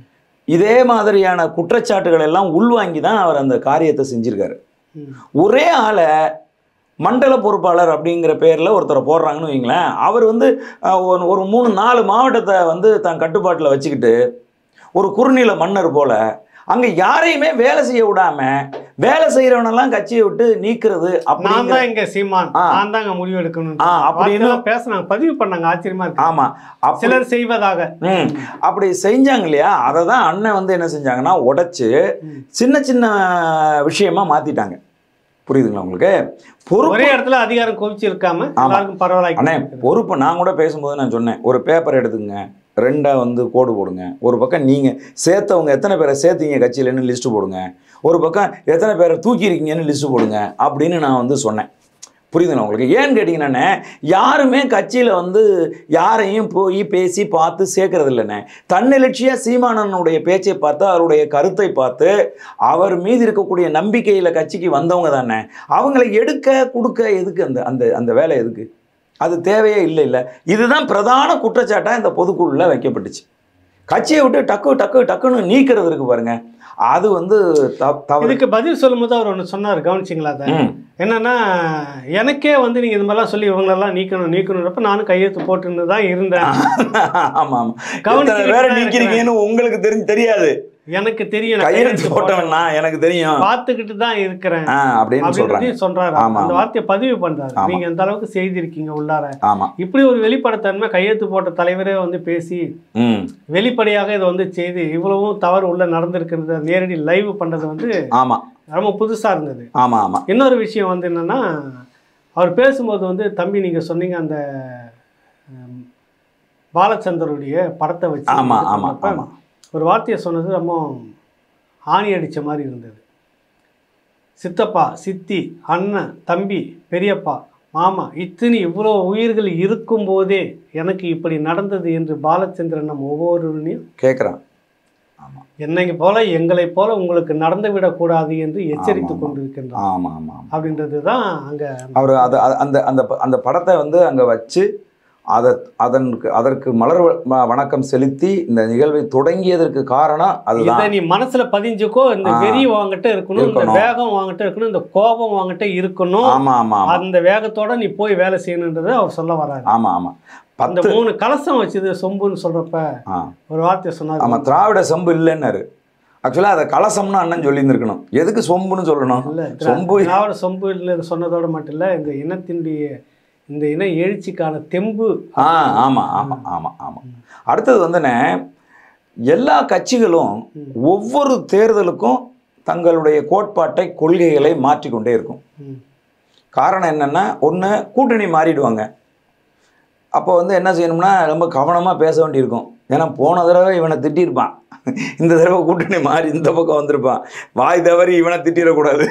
இதே மாதிரியான குற்றச்சாட்டுகள் எல்லாம் உள்வாங்கி தான் அவர் அந்த காரியத்தை செஞ்சிருக்காரு ம். ஒரே ஆளை மண்டல பொறுப்பாளர் அப்படிங்கிற பேரில் ஒருத்தரை போடுறாங்கன்னு வைங்களேன் அவர் வந்து அஹ், ஒரு ஒரு மூணு நாலு மாவட்டத்தை வந்து தன் கட்டுப்பாட்டில் வச்சுக்கிட்டு ஒரு குறுநில மன்னர் போல அங்கே யாரையுமே வேலை செய்ய விடாம வேலை செய்கிறவனெல்லாம் கட்சியை விட்டு நீக்கிறது நான் அப்படிங்கிற தான் இங்க சீமான் ஆ. நான் தான் இங்க முடிவு எடுக்கணும் ஆ, அப்படின்னு- பேசுனாங்க பதிவு பண்ணாங்க ஆச்சரியமா இருக்கு ஆமாம் அப்படி சிலர் செய்வதாக ம் அப்படி செஞ்சாங்க இல்லையா அதை தான் அண்ணன் வந்து என்ன செஞ்சாங்கன்னா உடைச்சு ம். சின்ன சின்ன விஷயமா மாத்திட்டாங்க புரியுதுங்களா உங்களுக்கு பொறுப்பு ஒரே இடத்துல அதிகாரம் குவிச்சு இருக்காம ஆமா. எல்லாருக்கும் அண்ணே பரவாயில்ல பொறுப்பு நான் கூட பேசும்போது நான் சொன்னேன் ஒரு பேப்பர் எடுத்துங்க ரெண்டா வந்து கோடு போடுங்க ஒரு பக்கம் நீங்கள் சேர்த்தவங்க எத்தனை பேரை சேர்த்தீங்க கட்சியிலன்னு லிஸ்ட்டு போடுங்க ஒரு பக்கம் எத்தனை பேரை தூக்கியிருக்கீங்கன்னு லிஸ்ட்டு போடுங்க அப்படின்னு நான் வந்து சொன்னேன் புரியுதுங்களா உங்களுக்கு ஏன்னு கேட்டிங்கன்னாண்ணே யாருமே கட்சியில் வந்து யாரையும் போய் பேசி பார்த்து சேர்க்கறது இல்லைண்ணே தன்னெழுச்சியாக சீமானனுடைய பேச்சை பார்த்து அவருடைய கருத்தை பார்த்து அவர் மீது இருக்கக்கூடிய நம்பிக்கையில் கட்சிக்கு வந்தவங்க தானே அவங்கள எடுக்க கொடுக்க எதுக்கு அந்த அந்த அந்த வேலை எதுக்கு அது தேவையே இல்லை இல்லை இதுதான் பிரதான குற்றச்சாட்டாக இந்த பொதுக்குழுவில் வைக்கப்பட்டுச்சு கட்சியை விட்டு டக்கு டக்கு டக்குன்னு நீக்கிறது இருக்கு பாருங்க அது வந்து த- தவறு இதுக்கு பதில் சொல்லும்போது அவர் ஒன்று சொன்னார் கவனிச்சிங்களா அதை ம் என்னன்னா எனக்கே வந்து நீங்க இந்த மாதிரிலாம் சொல்லி இவங்களெல்லாம் நீக்கணும் நீக்கணுன்றப்ப நானும் கையெழுத்து போட்டுன்னு தான் இருந்தேன் ஆமா ஆமா கவனிச்சு எத்தனை பேரை தான் நீக்கிறீங்கன்னு உங்களுக்கு தெரிஞ்சு தெரியாது எனக்கு தெரியும் நான் கையெழுத்து கையெழுத்து போட்டவன் நான் எனக்கு தெரியும் பார்த்துக்கிட்டு தான் இருக்கிறேன் ஆ அப்படின்னு சொல்றாங்க அப்படின்றதையும் சொல்றாரு ஆமா, அந்த ஆமா. வார்த்தையை பதிவு பண்றாரு ஆமா. நீங்க எந்த அளவுக்கு செய்திருக்கீங்க உள்ளார ஆமா இப்படி ஒரு வெளிப்படைத்தன்மை கையெழுத்து போட்ட தலைவரே வந்து பேசி ம் வெளிப்படையாக இதை வந்து செய்து இவ்வளவும் தவறு உள்ள நடந்திருக்கிறது நேரடி லைவ் பண்றது வந்து ஆமா ரொம்ப புதுசா இருந்தது ஆமா ஆமா இன்னொரு விஷயம் வந்து என்னன்னா அவர் பேசும்போது வந்து தம்பி நீங்க சொன்னீங்க அந்த ஹம், பாலச்சந்தருடைய படத்தை வச்சு ஆமா இது ஆமா பண்ணப்ப ஆமா ஒரு வார்த்தையை சொன்னது ரொம்ப ஆணி அடிச்ச மாதிரி இருந்தது சித்தப்பா சித்தி அண்ணன் தம்பி பெரியப்பா மாமா இத்தனை இவ்வளோ உயிர்கள் இருக்கும்போதே எனக்கு இப்படி நடந்தது என்று பாலச்சந்திரன் நம்ம ஒவ்வொருவரையும் கேட்குறான் ஆமா என்னைக்கு போல எங்களை போல உங்களுக்கு நடந்து விடக்கூடாது என்று எச்சரித்து ஆமா. கொண்டிருக்கின்றார் ஆமா ஆமா ஆமா அப்படின்றது தான் அங்க அவர் அது அது- அந்த அந்த ப- அந்த படத்தை வந்து அங்கே வச்சு அதை அதற்கு அதற்கு மலர் வ- ம- வணக்கம் செலுத்தி இந்த நிகழ்வை தொடங்கியதற்கு காரணம் இதை அதுதான் நீ மனசுல பதிஞ்சுக்கோ இந்த ஆ. வெறி வாங்கிட்ட இருக்கணும் இந்த இருக்கணும். வேகம் வாங்கிட்ட இருக்கணும் இந்த கோபம் வாங்கிட்ட இருக்கணும் ஆமா ஆமா ஆமா அந்த வேகத்தோட நீ போய் வேலை செய்யணுன்றதை அவர் சொல்ல வராரு ஆமா ஆமா அந்த பத்து மூணு கலசம் வச்சது சொம்புன்னு சொல்றப்ப ஆ ஒரு வார்த்தை சொன்னார் ஆமா திராவிட செம்பு இல்லைன்னாரு ஆக்சுவலாக அதை கலசம்னு அண்ணன் சொல்லியிருந்திருக்கணும் எதுக்கு சொம்புன்னு சொல்லணும் இல்ல சொம்பு திராவிட சொம்பு இல்லை சொன்னதோட மட்டும் இல்ல இந்த இனத்தினுடைய இந்த இன எழுச்சிக்கான தெம்பு ஆ ஆமாம் ஆமாம் ஆமாம் ஆமாம் அடுத்தது வந்துண்ணே எல்லா கட்சிகளும் ம். ஒவ்வொரு தேர்தலுக்கும் தங்களுடைய கோட்பாட்டை கொள்கைகளை மாற்றிக்கொண்டே இருக்கும் ம். காரணம் என்னென்னா ஒன்று கூட்டணி மாறிடுவாங்க அப்போ வந்து என்ன செய்யணும்னா ரொம்ப கவனமாக பேச வேண்டியிருக்கும் ஏன்னா போன தடவை இவனை திட்டியிருப்பான் இந்த தடவை கூட்டணி மாறி இந்த பக்கம் வந்திருப்பான் வாய் தவறி இவனை திட்டிடக்கூடாது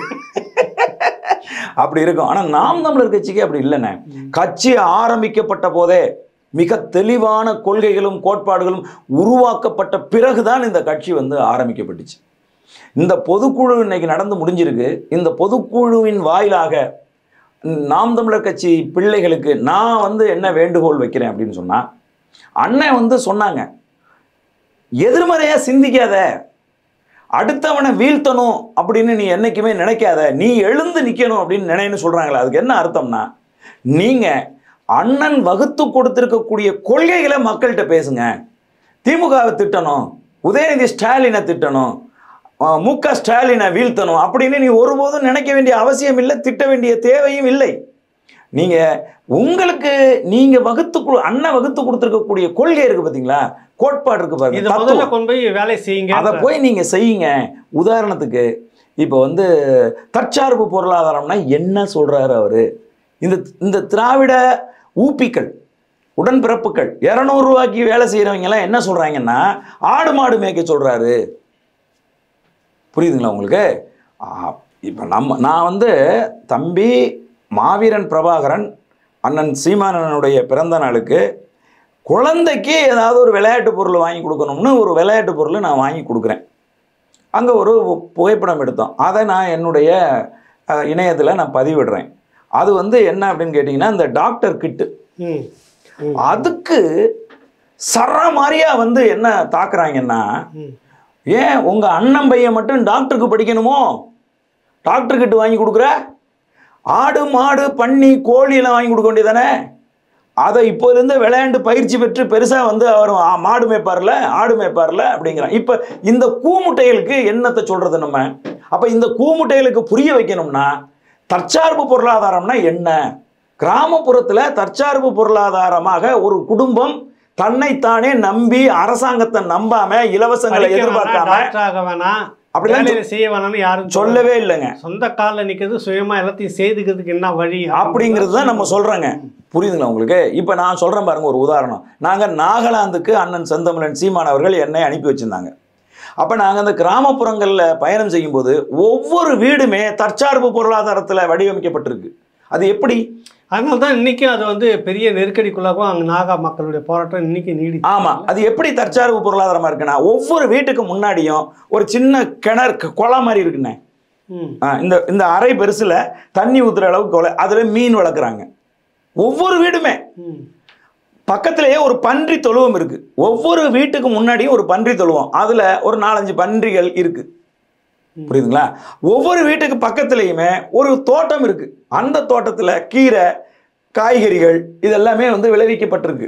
அப்படி இருக்கும் ஆனால் நாம் தமிழர் கட்சிக்கு அப்படி இல்லைண்ணே கட்சி ஆரம்பிக்கப்பட்ட போதே மிக தெளிவான கொள்கைகளும் கோட்பாடுகளும் உருவாக்கப்பட்ட பிறகுதான் இந்த கட்சி வந்து ஆரம்பிக்கப்பட்டுச்சு இந்த பொதுக்குழு இன்னைக்கு நடந்து முடிஞ்சிருக்கு இந்த பொதுக்குழுவின் வாயிலாக நாம் தமிழர் கட்சி பிள்ளைகளுக்கு நான் வந்து என்ன வேண்டுகோள் வைக்கிறேன் அப்படின்னு சொன்னா அண்ணன் வந்து சொன்னாங்க எதிர்மறையா சிந்திக்காத அடுத்தவனை வீழ்த்தணும் அப்படின்னு நீ என்னைக்குமே நினைக்காத நீ எழுந்து நிற்கணும் அப்படின்னு நினைன்னு சொல்றாங்களே அதுக்கு என்ன அர்த்தம்னா நீங்க அண்ணன் வகுத்து கொடுத்திருக்கக்கூடிய கொள்கைகளை மக்கள்கிட்ட பேசுங்க திமுகவை திட்டணும் உதயநிதி ஸ்டாலினை திட்டணும் அஹ் மு க ஸ்டாலினை வீழ்த்தணும் அப்படின்னு நீ ஒருபோதும் நினைக்க வேண்டிய அவசியம் இல்லை திட்ட வேண்டிய தேவையும் இல்லை நீங்க உங்களுக்கு நீங்க வகுத்து கொடு- அண்ணன் வகுத்து கொடுத்திருக்கக்கூடிய கொள்கை இருக்கு பாத்தீங்களா கோட்பாடு இருக்கு பாருங்க இதை தத்துவம். முதல்ல கொண்டு போய் வேலை செய்யுங்க அதை போய் நீங்க செய்யுங்க உதாரணத்துக்கு இப்போ வந்து தற்சார்பு பொருளாதாரம்னா என்ன சொல்றாரு அவரு இந்த இந்த திராவிட ஊப்பிக்கள் உடன்பிறப்புகள் இரநூறு ரூபாய்க்கு வேலை செய்கிறவங்க எல்லாம் என்ன சொல்றாங்கன்னா ஆடு மாடு மேய்க்க சொல்றாரு புரியுதுங்களா உங்களுக்கு இப்போ நம்ம நான் வந்து தம்பி மாவீரன் பிரபாகரன் அண்ணன் சீமானனுடைய பிறந்த நாளுக்கு குழந்தைக்கு ஏதாவது ஒரு விளையாட்டு பொருள் வாங்கி கொடுக்கணும்னு ஒரு விளையாட்டு பொருள் நான் வாங்கி கொடுக்குறேன் அங்கே ஒரு புகைப்படம் எடுத்தோம் அதை நான் என்னுடைய இணையத்தில் நான் பதிவிடுறேன் அது வந்து என்ன அப்படின்னு கேட்டிங்கன்னா இந்த டாக்டர் கிட்டு ம். ம். அதுக்கு சர மாதிரியா வந்து என்ன தாக்குறாங்கன்னா ம். ஏன் உங்க அண்ணன் பையன் மட்டும் டாக்டருக்கு படிக்கணுமோ டாக்டர் கிட்ட வாங்கி கொடுக்குற ஆடு மாடு பன்னி கோழி எல்லாம் வாங்கி கொடுக்க வேண்டியதானே அதை இப்போலேருந்து விளையாண்டு பயிற்சி பெற்று பெருசாக வந்து அவர் ஆ- மாடு மேய்ப்பார்ல ஆடு மேய்ப்பார்ல அப்படிங்கிறான் இப்போ இந்த கூமுட்டைகளுக்கு என்னத்தை சொல்றது நம்ம அப்போ இந்த கூமுட்டைகளுக்கு புரிய வைக்கணும்னா தற்சார்பு பொருளாதாரம்னா என்ன கிராமப்புறத்தில் தற்சார்பு பொருளாதாரமாக ஒரு குடும்பம் தன்னைத்தானே நம்பி அரசாங்கத்தை நம்பாம இலவசங்களை படிக்க வேணாம், எதிர்பார்க்காம டாக்டர் ஆக வேணாம் அப்படிலாம் வேலையில செய்ய வேணாம்னு யாரும் சொல்லவே இல்லைங்க சொந்த காலில் நிக்கிறது சுயமா எல்லாத்தையும் செய்துக்கிறதுக்கு என்ன வழி அப்படிங்கிறது தான் நம்ம சொல்றோங்க புரியுதுங்களா உங்களுக்கு இப்போ நான் சொல்றேன் பாருங்க ஒரு உதாரணம் நாங்க நாகாலாந்துக்கு அண்ணன் செந்தமிழன் சீமான் அவர்கள் என்னை அனுப்பி வச்சிருந்தாங்க அப்ப நாங்க அந்த கிராமப்புறங்கள்ல பயணம் செய்யும்போது ஒவ்வொரு வீடுமே தற்சார்பு பொருளாதாரத்துல வடிவமைக்கப்பட்டிருக்கு அது எப்படி அதனால தான் இன்னைக்கும் அது வந்து பெரிய நெருக்கடிக்குள்ளாகவும் அங்கே நாகா மக்களுடைய போராட்டம் இன்னைக்கு நீடி ஆமா அது எப்படி தற்சார்பு பொருளாதாரமா இருக்குன்னா ஒவ்வொரு வீட்டுக்கு முன்னாடியும் ஒரு சின்ன கிணறு க- குளம் மாதிரி இருக்குண்ணே ம் ஆ, இந்த இந்த அறை பெருசுல தண்ணி ஊத்துற அளவுக்கு குளம் அதுல மீன் வளர்க்குறாங்க ஒவ்வொரு வீடுமே ம் பக்கத்திலேயே ஒரு பன்றி தொழுவம் இருக்கு ஒவ்வொரு வீட்டுக்கு முன்னாடியும் ஒரு பன்றி தொழுவம் அதுல ஒரு நாலஞ்சு பன்றிகள் இருக்கு புரியுதுங்களா ஒவ்வொரு வீட்டுக்கு பக்கத்துலேயுமே ஒரு தோட்டம் இருக்கு அந்த தோட்டத்துல கீரை காய்கறிகள் இதெல்லாமே வந்து விளைவிக்கப்பட்டிருக்கு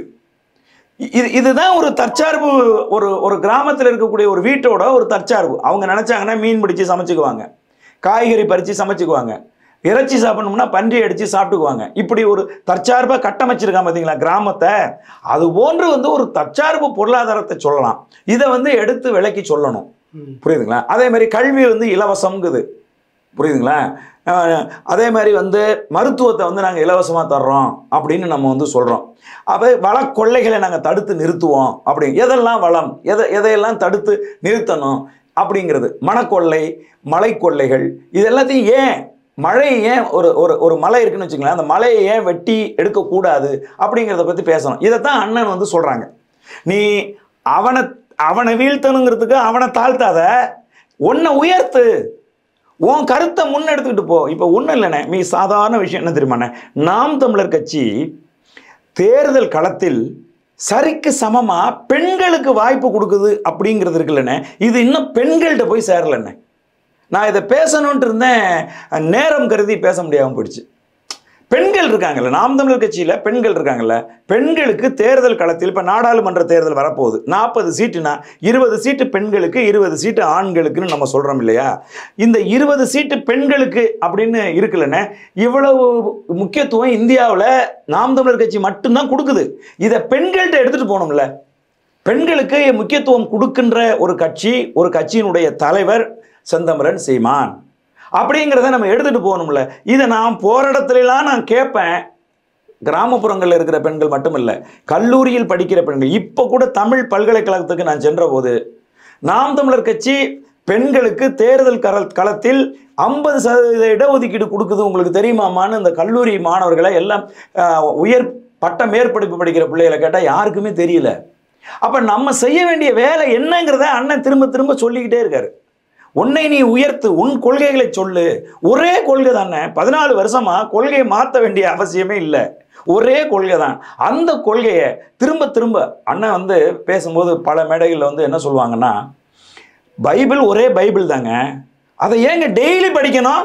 இ- இது இதுதான் ஒரு தற்சார்பு ஒரு ஒரு கிராமத்தில் இருக்கக்கூடிய ஒரு வீட்டோட ஒரு தற்சார்பு அவங்க நினைச்சாங்கன்னா மீன் பிடிச்சு சமைச்சுக்குவாங்க காய்கறி பறித்து சமைச்சுக்குவாங்க இறைச்சி சாப்பிடணும்னா பன்றி அடித்து சாப்பிட்டுக்குவாங்க இப்படி ஒரு தற்சார்பாக கட்டமைச்சிருக்கான் பார்த்தீங்களா கிராமத்தை அது போன்று வந்து ஒரு தற்சார்பு பொருளாதாரத்தை சொல்லலாம் இதை வந்து எடுத்து விலைக்கு சொல்லணும் ம் புரியுதுங்களா அதே மாதிரி கல்வி வந்து இலவசம்ங்குது புரியுதுங்களா அஹ் அதே மாதிரி வந்து மருத்துவத்தை வந்து நாங்கள் இலவசமாக தர்றோம் அப்படின்னு நம்ம வந்து சொல்கிறோம் அப்போ வள கொள்ளைகளை நாங்கள் தடுத்து நிறுத்துவோம் அப்படி எதெல்லாம் வளம் எதை எதையெல்லாம் தடுத்து நிறுத்தணும் அப்படிங்கிறது மணக்கொள்ளை மலை கொள்ளைகள் இது எல்லாத்தையும் ஏன் மழை ஏன் ஒரு ஒரு ஒரு மலை இருக்குன்னு வச்சுங்களேன் அந்த மலையை ஏன் வெட்டி எடுக்கக்கூடாது அப்படிங்கிறத பற்றி பேசணும் இதைத்தான் அண்ணன் வந்து சொல்கிறாங்க நீ அவனை அவனை வீழ்த்தணுங்கிறதுக்கு அவனை தாழ்த்தாத உன்னை உயர்த்து உன் கருத்தை முன்னெடுத்துக்கிட்டு போ இப்போ ஒன்றும் இல்லைண்ணே மீ சாதாரண விஷயம் என்ன தெரியுமாண்ணே நாம் தமிழர் கட்சி தேர்தல் களத்தில் சரிக்கு சமமாக பெண்களுக்கு வாய்ப்பு கொடுக்குது அப்படிங்கிறது இருக்குல்லண்ணே இது இன்னும் பெண்கள்கிட்ட போய் சேரலண்ணே நான் இதை பேசணுன்ட்டு இருந்தேன் நேரம் கருதி பேச முடியாமல் போயிடுச்சு பெண்கள் இருக்காங்கல்ல நாம் தமிழர் கட்சியில் பெண்கள் இருக்காங்கல்ல பெண்களுக்கு தேர்தல் களத்தில் இப்போ நாடாளுமன்ற தேர்தல் வரப்போகுது நாற்பது சீட்டுனா இருபது சீட்டு பெண்களுக்கு இருபது சீட்டு ஆண்களுக்குன்னு நம்ம சொல்கிறோம் இல்லையா இந்த இருபது சீட்டு பெண்களுக்கு அப்படின்னு இருக்குல்லண்ணே இவ்வளவு முக்கியத்துவம் இந்தியாவில் நாம் தமிழர் கட்சி மட்டும்தான் கொடுக்குது இதை பெண்கள்கிட்ட எடுத்துகிட்டு போகணும்ல பெண்களுக்கு முக்கியத்துவம் கொடுக்கின்ற ஒரு கட்சி ஒரு கட்சியினுடைய தலைவர் செந்தமரன் சீமான் அப்படிங்கிறத நம்ம எடுத்துட்டு போகணும்ல இதை நான் போகிற இடத்துலலாம் நான் கேட்பேன் கிராமப்புறங்களில் இருக்கிற பெண்கள் மட்டும் இல்லை கல்லூரியில் படிக்கிற பெண்கள் இப்போ கூட தமிழ் பல்கலைக்கழகத்துக்கு நான் சென்றபோது நாம் தமிழர் கட்சி பெண்களுக்கு தேர்தல் கர களத்தில் ஐம்பது சதவீத இடஒதுக்கீடு கொடுக்குது உங்களுக்கு தெரியுமாமான்னு இந்த கல்லூரி மாணவர்களை எல்லாம் ஆஹ், உயர் பட்ட மேற்படிப்பு படிக்கிற பிள்ளைகளை கேட்டால் யாருக்குமே தெரியல அப்போ நம்ம செய்ய வேண்டிய வேலை என்னங்கிறத அண்ணன் திரும்ப திரும்ப சொல்லிக்கிட்டே இருக்காரு உன்னை நீ உயர்த்து உன் கொள்கைகளை சொல்லு ஒரே கொள்கை தானே பதினாலு வருஷமா கொள்கையை மாற்ற வேண்டிய அவசியமே இல்லை ஒரே கொள்கை தான் அந்த கொள்கையை திரும்ப திரும்ப அண்ணன் வந்து பேசும்போது பல மேடைகளில் வந்து என்ன சொல்லுவாங்கன்னா பைபிள் ஒரே பைபிள் தாங்க அதை ஏங்க டெய்லி படிக்கணும்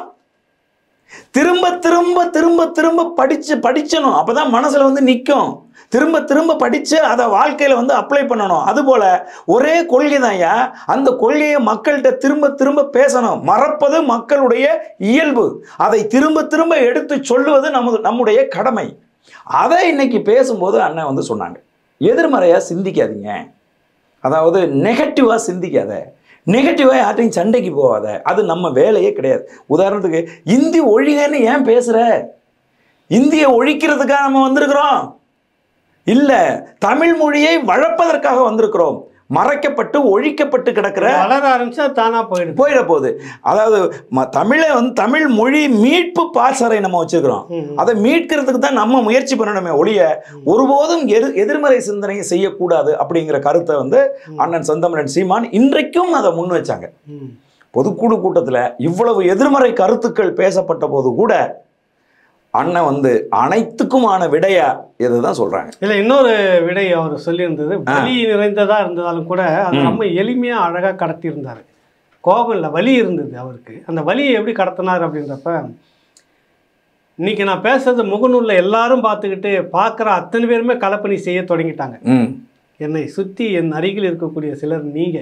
திரும்ப திரும்ப திரும்ப திரும்ப படிச்சு படிச்சணும் அப்பதான் மனசுல வந்து நிற்கும் திரும்ப திரும்ப படிச்சு அதை வாழ்க்கையில வந்து அப்ளை பண்ணணும் அதுபோல ஒரே கொள்கை தான்யா அந்த கொள்கையை மக்கள்கிட்ட திரும்ப திரும்ப பேசணும் மறப்பது மக்களுடைய இயல்பு அதை திரும்ப திரும்ப எடுத்து சொல்லுவது நமது நம்முடைய கடமை அதை இன்னைக்கு பேசும்போது அண்ணன் வந்து சொன்னாங்க எதிர்மறையா சிந்திக்காதீங்க அதாவது நெகட்டிவாக சிந்திக்காத நெகட்டிவாக யார்ட்டையும் சண்டைக்கு போகாத அது நம்ம வேலையே கிடையாது உதாரணத்துக்கு இந்தி ஒழிகன்னு ஏன் பேசுகிற இந்தியை ஒழிக்கிறதுக்காக நம்ம வந்திருக்கிறோம் இல்லை தமிழ் மொழியை வளர்ப்பதற்காக வந்திருக்கிறோம் மறைக்கப்பட்டு ஒழிக்கப்பட்டு கிடக்கிற வளர ஆரம்பிச்சா தானா போயிடுது போயிட போகுது அதாவது ம- தமிழை வந்து தமிழ் மொழி மீட்பு பாசறை நம்ம வச்சிருக்கிறோம் ம். அதை மீட்கிறதுக்கு தான் நம்ம முயற்சி பண்ணணுமே ஒழிய ஒருபோதும் எதிர் எதிர்மறை சிந்தனையை செய்யக்கூடாது அப்படிங்கிற கருத்தை வந்து அண்ணன் செந்தமிழன் சீமான் இன்றைக்கும் அதை முன் வச்சாங்க ம். பொதுக்குழு கூட்டத்தில் இவ்வளவு எதிர்மறை கருத்துக்கள் பேசப்பட்ட போது கூட அண்ணன் வந்து அனைத்துக்குமான விடையா இதுதான் சொல்றாங்க இல்ல இன்னொரு விடை அவர் சொல்லியிருந்தது வலி நிறைந்ததா இருந்ததாலும் கூட அது ம். ரொம்ப எளிமையா அழகா கடத்தியிருந்தாரு கோபம் இல்லை வலி இருந்தது அவருக்கு அந்த வலியை எப்படி கடத்தினார் அப்படின்றப்ப இன்னைக்கு நான் பேசுறது முகநூல்ல எல்லாரும் பார்த்துக்கிட்டு பார்க்குற அத்தனை பேருமே கலப்பணி செய்ய தொடங்கிட்டாங்க ம் என்னை சுற்றி என் அருகில் இருக்கக்கூடிய சிலர் நீங்க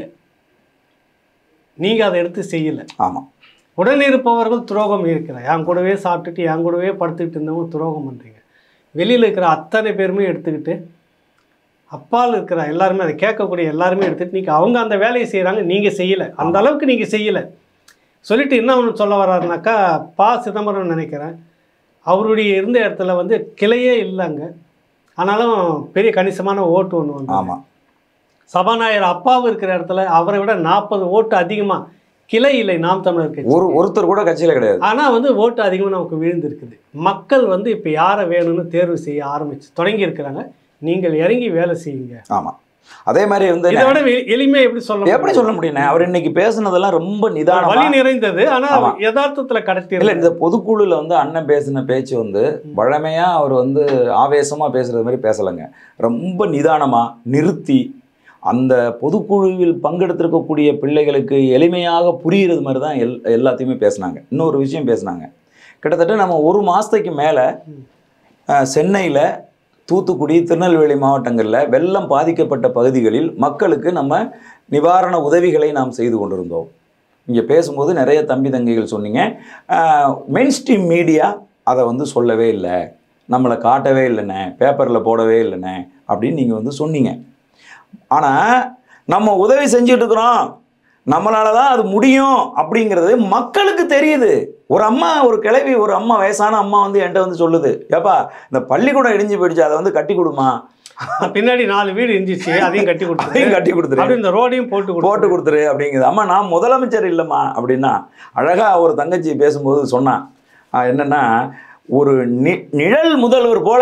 நீங்க அதை எடுத்து செய்யல ஆமா உடன் இருப்பவர்கள் துரோகம் இருக்கிறார் என் கூடவே சாப்பிட்டுட்டு என் கூடவே படுத்துக்கிட்டு இருந்தவங்க துரோகம் பண்ணுறீங்க வெளியில் இருக்கிற அத்தனை பேருமே எடுத்துக்கிட்டு அப்பால் இருக்கிற எல்லாருமே அதை கேட்கக்கூடிய எல்லாருமே எடுத்துட்டு நீங்கள் அவங்க அந்த வேலையை செய்கிறாங்க நீங்கள் செய்யலை அந்த அளவுக்கு நீங்கள் செய்யலை சொல்லிட்டு என்ன ஒன்று சொல்ல வர்றாருனாக்கா பா சிதம்பரம் நினைக்கிறேன் அவருடைய இருந்த இடத்துல வந்து கிளையே இல்லைங்க ஆனாலும் பெரிய கணிசமான ஓட்டு ஒன்று வந்து ஆமா சபாநாயகர் அப்பாவு இருக்கிற இடத்துல அவரை விட நாற்பது ஓட்டு அதிகமாக கிளை இல்லை நாம் தமிழர் கட்சி ஒரு ஒருத்தர் கூட கட்சியில கிடையாது ஆனால் வந்து ஓட்டு அதிகமாக நமக்கு விழுந்திருக்குது மக்கள் வந்து இப்போ யாரை வேணும்னு தேர்வு செய்ய ஆரம்பிச்சு தொடங்கி இருக்கிறாங்க நீங்கள் இறங்கி வேலை செய்யுங்க ஆமா அதே மாதிரி வந்து இதை விட எ- எளிமையா எப்படி சொல்ல எப்படி சொல்ல முடியுண்ணே அவர் இன்னைக்கு பேசுனதெல்லாம் ரொம்ப நிதானமா வழி நிறைந்தது ஆனா ஆமா. யதார்த்தத்துல கடத்தி இல்ல இந்த பொதுக்குழுல வந்து அண்ணன் பேசின பேச்சு வந்து வழமையா அவர் வந்து ஆவேசமா பேசுறது மாதிரி பேசலைங்க ரொம்ப நிதானமா நிறுத்தி அந்த பொதுக்குழுவில் பங்கெடுத்திருக்கக்கூடிய பிள்ளைகளுக்கு எளிமையாக புரிகிறது மாதிரி தான் எல் எல்லாத்தையுமே பேசினாங்க இன்னொரு விஷயம் பேசினாங்க கிட்டத்தட்ட நம்ம ஒரு மாதத்துக்கு மேலே சென்னையில் தூத்துக்குடி திருநெல்வேலி மாவட்டங்களில் வெள்ளம் பாதிக்கப்பட்ட பகுதிகளில் மக்களுக்கு நம்ம நிவாரண உதவிகளை நாம் செய்து கொண்டிருந்தோம் இங்கே பேசும்போது நிறைய தம்பி தங்கைகள் சொன்னீங்க மெயின் ஸ்ட்ரீம் மீடியா அதை வந்து சொல்லவே இல்லை நம்மளை காட்டவே இல்லைண்ணே பேப்பரில் போடவே இல்லைண்ணே அப்படின்னு நீங்கள் வந்து சொன்னீங்க ஆனால் நம்ம உதவி செஞ்சுட்டு இருக்கிறோம் நம்மளால தான் அது முடியும் அப்படிங்கிறது மக்களுக்கு தெரியுது ஒரு அம்மா ஒரு கிழவி ஒரு அம்மா வயசான அம்மா வந்து என்கிட்ட வந்து சொல்லுது ஏப்பா இந்த பள்ளிக்கூடம் இடிஞ்சு போயிடுச்சு அதை வந்து கட்டி கொடுமா பின்னாடி நாலு வீடு இருந்துச்சு அதையும் கட்டி கொடுத்து அதையும் கட்டி கொடுத்துரு அப்படி இந்த ரோடையும் போட்டு போட்டு கொடுத்து கொடுத்துரு அப்படிங்குது அம்மா நான் முதலமைச்சர் இல்லைம்மா அப்படின்னா அழகா ஒரு தங்கச்சி பேசும்போது சொன்னான் ஆஹ் என்னன்னா ஒரு நி நிழல் முதல்வர் போல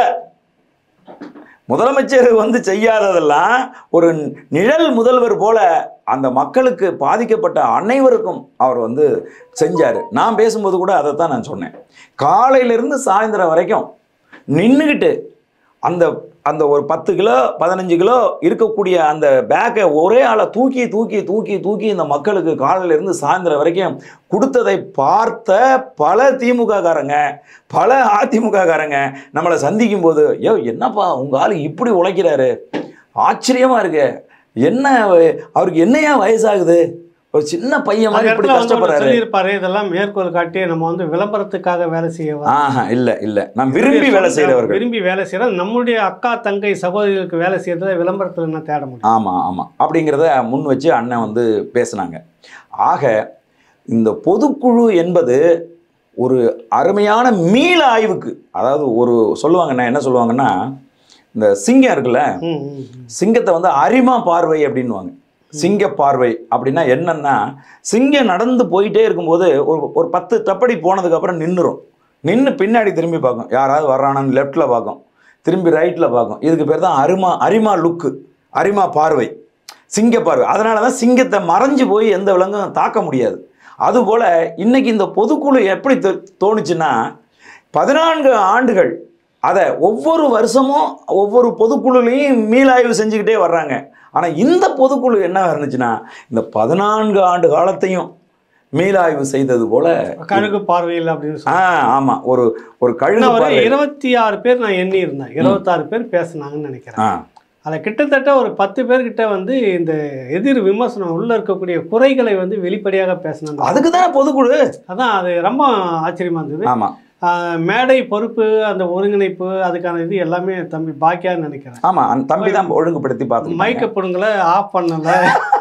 முதலமைச்சர் வந்து செய்யாததெல்லாம் ஒரு நிழல் முதல்வர் போல அந்த மக்களுக்கு பாதிக்கப்பட்ட அனைவருக்கும் அவர் வந்து செஞ்சார் நான் பேசும்போது கூட அதை தான் நான் சொன்னேன் காலையிலேருந்து சாயந்தரம் வரைக்கும் நின்றுக்கிட்டு அந்த அந்த ஒரு பத்து கிலோ பதினஞ்சு கிலோ இருக்கக்கூடிய அந்த பேக்கை ஒரே ஆளை தூக்கி தூக்கி தூக்கி தூக்கி இந்த மக்களுக்கு காலையில இருந்து சாயந்தரம் வரைக்கும் கொடுத்ததை பார்த்த பல திமுக காரங்க பல அதிமுக காரங்க நம்மளை சந்திக்கும் போது யோ என்னப்பா உங்க ஆளு இப்படி உழைக்கிறாரு ஆச்சரியமா இருக்கு என்ன வ- அவருக்கு என்னையா வயசாகுது ஒரு சின்ன பையன் அந்த மாதிரி இப்படி இடத்துல வந்து ஒண்ணு கஷ்டப்படுறாரு சொல்லியிருப்பாரு இதெல்லாம் மேற்கோள் காட்டி நம்ம வந்து விளம்பரத்துக்காக வேலை செய்ய வர- ஆஹா இல்ல இல்ல நான் விரும்பி வேலை செய்கிறவர்கள் விரும்பி வேலை செய்யறோம் நம்முடைய அக்கா தங்கை சகோதரிகளுக்கு வேலை செய்யறதுல விளம்பரத்துல என்ன தேட முடியும் ஆமாம் ஆமாம் அப்படிங்கிறத முன் வச்சு அண்ணன் வந்து பேசுனாங்க ஆக இந்த பொதுக்குழு என்பது ஒரு அருமையான மீள ஆய்வுக்கு அதாவது ஒரு சொல்லுவாங்கண்ணா என்ன சொல்லுவாங்கன்னா இந்த சிங்கம் இருக்குல்ல ம், ம், ம். சிங்கத்தை வந்து அரிமா பார்வை அப்படின்னுவாங்க சிங்க பார்வை அப்படின்னா என்னன்னா சிங்கம் நடந்து போயிட்டே இருக்கும்போது ஒரு ஒரு பத்து தப்படி போனதுக்கப்புறம் நின்றுரும் நின்று பின்னாடி திரும்பி பார்க்கும் யாராவது வர்றானான்னு லெஃப்டில் பார்க்கும் திரும்பி ரைட்டில் பார்க்கும் இதுக்கு பேர் தான் அரிமா அரிமா லுக்கு அரிமா பார்வை சிங்க பார்வை அதனால தான் சிங்கத்தை மறைஞ்சு போய் எந்த விலங்கும் தாக்க முடியாது அதுபோல் இன்னைக்கு இந்த பொதுக்குழு எப்படி தோ- தோணுச்சுன்னா பதினான்கு ஆண்டுகள் அதை ஒவ்வொரு வருஷமும் ஒவ்வொரு பொதுக்குழுலையும் மீளாய்வு செஞ்சுக்கிட்டே வர்றாங்க ஆனால் இந்த பொதுக்குழு என்ன இருந்துச்சுன்னா இந்த பதினான்கு ஆண்டு காலத்தையும் மீளாய்வு செய்தது போல கழுகு பார்வையில் அப்படின்னு ஆ சொல்லி ஆமா ஒரு ஒரு கழுகு இன்னும் ஒரு பார்வை. இருபத்தி ஆறு பேர் நான் எண்ணி இருந்தேன் இருபத்தாறு பேர் பேசுனாங்கன்னு நினைக்கிறேன் ஆ அதில் கிட்டத்தட்ட ஒரு பத்து பேர்கிட்ட வந்து இந்த எதிர் விமர்சனம் உள்ள இருக்கக்கூடிய குறைகளை வந்து வெளிப்படையாக பேசினாங்க அதுக்கு தானே பொதுக்குழு அதான் அது ரொம்ப ஆச்சரியமா இருந்தது ஆமா ஆஹ் மேடை பொறுப்பு அந்த ஒருங்கிணைப்பு அதுக்கான இது எல்லாமே தம்பி பாக்கியான்னு நினைக்கிறேன் ஆமா அந்த தம்பி தான் ஒழுங்குபடுத்தி பார்த்து மைக்க பிடுங்கல ஆஃப் பண்ணல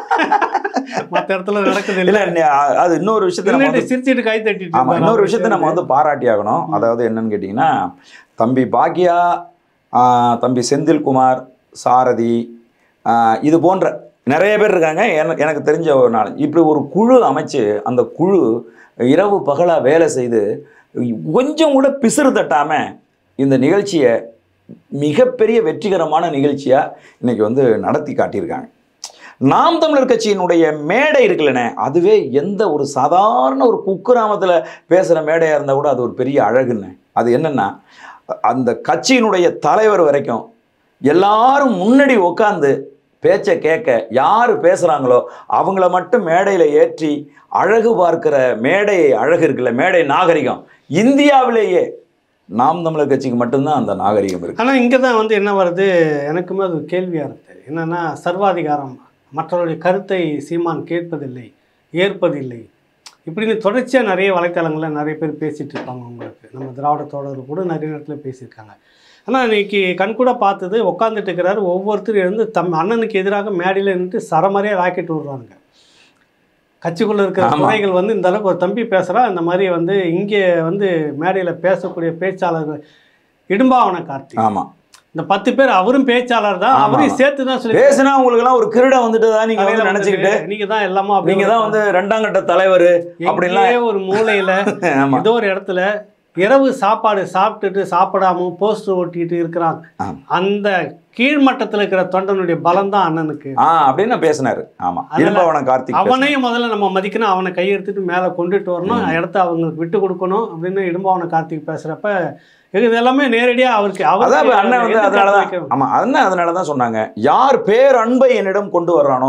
மற்ற இடத்துல நடக்குது இல்ல இல்ல நி- அது இன்னொரு விஷயத்த நம்ம நின்னுட்டு வந்து சிரிச்சிட்டு கை தட்டிட்டு ஆமா இருப்பாரு. இன்னொரு விஷயத்த நம்ம வந்து பாராட்டி ஆகணும் அதாவது என்னன்னு கேட்டிங்கன்னா தம்பி பாக்கியா ஆ, தம்பி செந்தில்குமார் சாரதி ஆ, இது போன்ற நிறைய பேர் இருக்காங்க எனக்கு எனக்கு தெரிஞ்ச ஒரு நாள் இப்படி ஒரு குழு அமைச்சு அந்த குழு இரவு பகலாக வேலை செய்து கொஞ்சம் கூட பிசுறு தட்டாம இந்த நிகழ்ச்சியை மிகப்பெரிய வெற்றிகரமான நிகழ்ச்சியாக இன்னைக்கு வந்து நடத்தி காட்டியிருக்காங்க நாம் தமிழர் கட்சியினுடைய மேடை இருக்குல்லண்ணே அதுவே எந்த ஒரு சாதாரண ஒரு குக்கிராமத்தில் பேசுகிற மேடையாக இருந்தால் கூட அது ஒரு பெரிய அழகுண்ணே அது என்னன்னா அந்த கட்சியினுடைய தலைவர் வரைக்கும் எல்லாரும் முன்னாடி உட்காந்து பேச்சை கேட்க யார் பேசுகிறாங்களோ அவங்கள மட்டும் மேடையில் ஏற்றி அழகு பார்க்கிற மேடை அழகு இருக்குல்ல மேடை நாகரிகம் இந்தியாவிலேயே நாம் தமிழர் கட்சிக்கு மட்டும்தான் அந்த நாகரிகம் இருக்கு ஆனால் இங்கே தான் வந்து என்ன வருது எனக்குமே அது கேள்வியாக இருக்குது என்னென்னா சர்வாதிகாரம் மற்றவருடைய கருத்தை சீமான் கேட்பதில்லை ஏற்பதில்லை இப்படின்னு தொடர்ச்சியாக நிறைய வலைத்தளங்களில் நிறைய பேர் பேசிகிட்டு இருப்பாங்க உங்களுக்கு நம்ம திராவிட தோழர்கள் கூட நிறைய இடத்துல பேசியிருக்காங்க ஆனால் இன்னைக்கு கண்கூட பார்த்தது உட்காந்துட்டு இருக்கிறாரு ஒவ்வொருத்தரும் எழுந்து தம் அண்ணனுக்கு எதிராக மேடையில் நின்று சரமாரியாக ராக்கெட் விடுறாங்க கட்சிக்குள்ளே இருக்கிற ஆமா. துறைகள் வந்து இந்த அளவுக்கு ஒரு தம்பி பேசுகிறா இந்த மாதிரி வந்து இங்கே வந்து மேடையில் பேசக்கூடிய பேச்சாளர்கள் இடும்பாவன கார்த்திக் ஆமா இந்த பத்து பேர் அவரும் பேச்சாளர் தான் ஆமா, அவரையும் ஆமா. சேர்த்து தான் சொல்லி பேசுனா உங்களுக்கு எல்லாம் ஒரு கிரீட வந்துட்டுதா நீங்க வந்து நினைச்சுக்கிட்டு நீங்க தான் எல்லாமே அப்படி நீங்க தான் வந்து ரெண்டாம் கட்ட தலைவர் அப்படிலாம் எங்கேயோ ஒரு மூலையில ஆமா ஏதோ ஒரு இடத்துல இரவு சாப்பாடு சாப்பிட்டுட்டு சாப்பிடாம போஸ்டர் ஒட்டிட்டு இருக்கிறாங்க ஆமா. அந்த கீழ்மட்டத்தில் இருக்கிற தொண்டனுடைய பலம் தான் அண்ணனுக்கு ஆ அப்படின்னு பேசினாரு ஆமா அதனால இரும்பவன கார்த்திக் பேசினாரு. அவனையும் முதல்ல நம்ம மதிக்கணும் அவனை கையெடுத்துட்டு மேலே கொண்டுட்டு வரணும் இடத்த அவங்களுக்கு விட்டு கொடுக்கணும் அப்படின்னு இடும்பாவன கார்த்திக் பேசுறப்ப இது எல்லாமே நேரடியா அவருக்கு அதான் இப்ப அண்ணன் வந்து எதிர்த்து அதனாலதான் வைக்கணும். ஆமா அண்ணன் அதனாலதான் சொன்னாங்க யார் பேர் அன்பை என்னிடம் கொண்டு வர்றானோ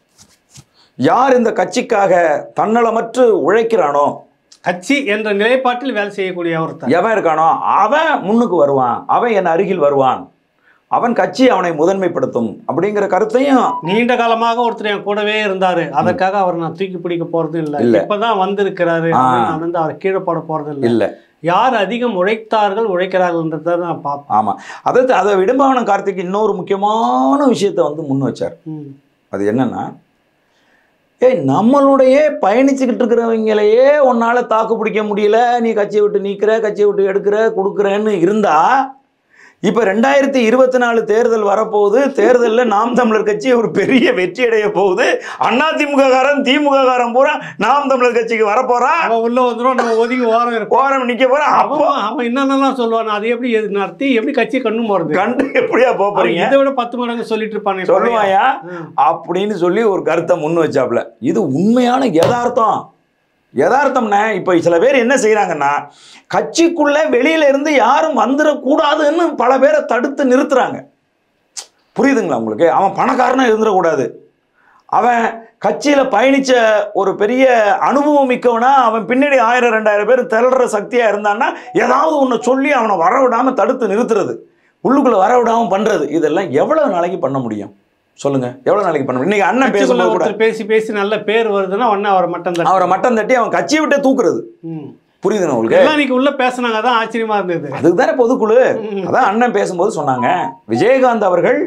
யார் இந்த கட்சிக்காக தன்னலமற்று உழைக்கிறானோ கட்சி என்ற நிலைப்பாட்டில் வேலை செய்யக்கூடிய ஒருத்தர் எவன் இருக்கானோ அவன் முன்னுக்கு வருவான் அவன் என் அருகில் வருவான் அவன் கட்சி அவனை முதன்மைப்படுத்தும் அப்படிங்கிற கருத்தையும் நீண்ட காலமாக ஒருத்தர் என் கூடவே இருந்தாரு அதற்காக அவர் நான் தூக்கி பிடிக்க போறது இல்ல இல்ல. இப்பதான் வந்திருக்கிறாரு ஆ. அப்படின்னு நான் வந்து அவர் கீழே போட போறது இல்ல இல்ல யார் அதிகம் உழைத்தார்கள் உழைக்கிறார்கள்ன்றத நான் பார்ப்பேன் ஆமா அதாவது அதை விடும்பாவனம் கார்த்திக் இன்னொரு முக்கியமான விஷயத்தை வந்து முன் வச்சார் ம். அது என்னன்னா ஏய் நம்மளுடைய பயணிச்சுக்கிட்டு இருக்கிறவங்களையே உன்னால தாக்கு பிடிக்க முடியல நீ கட்சியை விட்டு நீக்கிற கட்சியை விட்டு எடுக்கிற கொடுக்குறேன்னு இருந்தா இப்ப ரெண்டாயிரத்தி இருபத்தி நாலு தேர்தல் வரப்போகுது தேர்தலில் நாம் தமிழர் கட்சி ஒரு பெரிய வெற்றி அடைய போகுது அதிமுக காரன் திமுக காரன் பூரா நாம் தமிழர் கட்சிக்கு வரப்போறான் அவன் உள்ள வந்துடும் நம்ம ஒதுங்கி ஓரம் இருப்போம் ஓரம் நிக்க போறான் அப்போ அவன் அவன் என்னென்னலாம் சொல்லுவான் அது எப்படி எது நடத்தி எப்படி கட்சி கண்ணு போறது கண்டு எப்படியா போக அவன் போறீங்க இதை விட பத்து மடங்கு சொல்லிட்டு இருப்பானே சொல்லுவாயா ம். அப்படின்னு சொல்லி ஒரு கருத்தை முன் வச்சாப்புல இது உண்மையான யதார்த்தம் யதார்த்தம்னா இப்போ சில பேர் என்ன செய்றாங்கன்னா கட்சிக்குள்ள வெளியில இருந்து யாரும் வந்துடக்கூடாதுன்னு பல பேரை தடுத்து நிறுத்துறாங்க புரியுதுங்களா உங்களுக்கு அவன் பணக்காரனா இருந்துடக்கூடாது அவன் கட்சியில பயணிச்ச ஒரு பெரிய அனுபவம் மிக்கவனா அவன் பின்னாடி ஆயிரம் ரெண்டாயிரம் பேர் திரளுற சக்தியா இருந்தான்னா ஏதாவது ஒன்று சொல்லி அவனை வர விடாம தடுத்து நிறுத்துறது உள்ளுக்குள்ள வர விடாம பண்றது இதெல்லாம் எவ்வளவு நாளைக்கு பண்ண முடியும் சொல்லுங்க எவ்வளவு நாளைக்கு பண்ண முடியும் இன்னைக்கு அண்ணன் கட்சிக்குள்ள பேசும்போது கூட ஒருத்தர் பேசி பேசி நல்ல பேர் வருதுன்னா உடனே அவரை மட்டும் தான் அவரை மட்டம் தட்டி அவன் கட்சியை விட்டே தூக்குறது புரியுதுங்க உங்களுக்கு எல்லாம் இன்னைக்கு உள்ள பேசுனாங்க தான் ஆச்சரியமா இருந்தது அதுக்கு தானே பொதுக்குழு ம். அதான் அண்ணன் பேசும்போது சொன்னாங்க விஜயகாந்த் அவர்கள்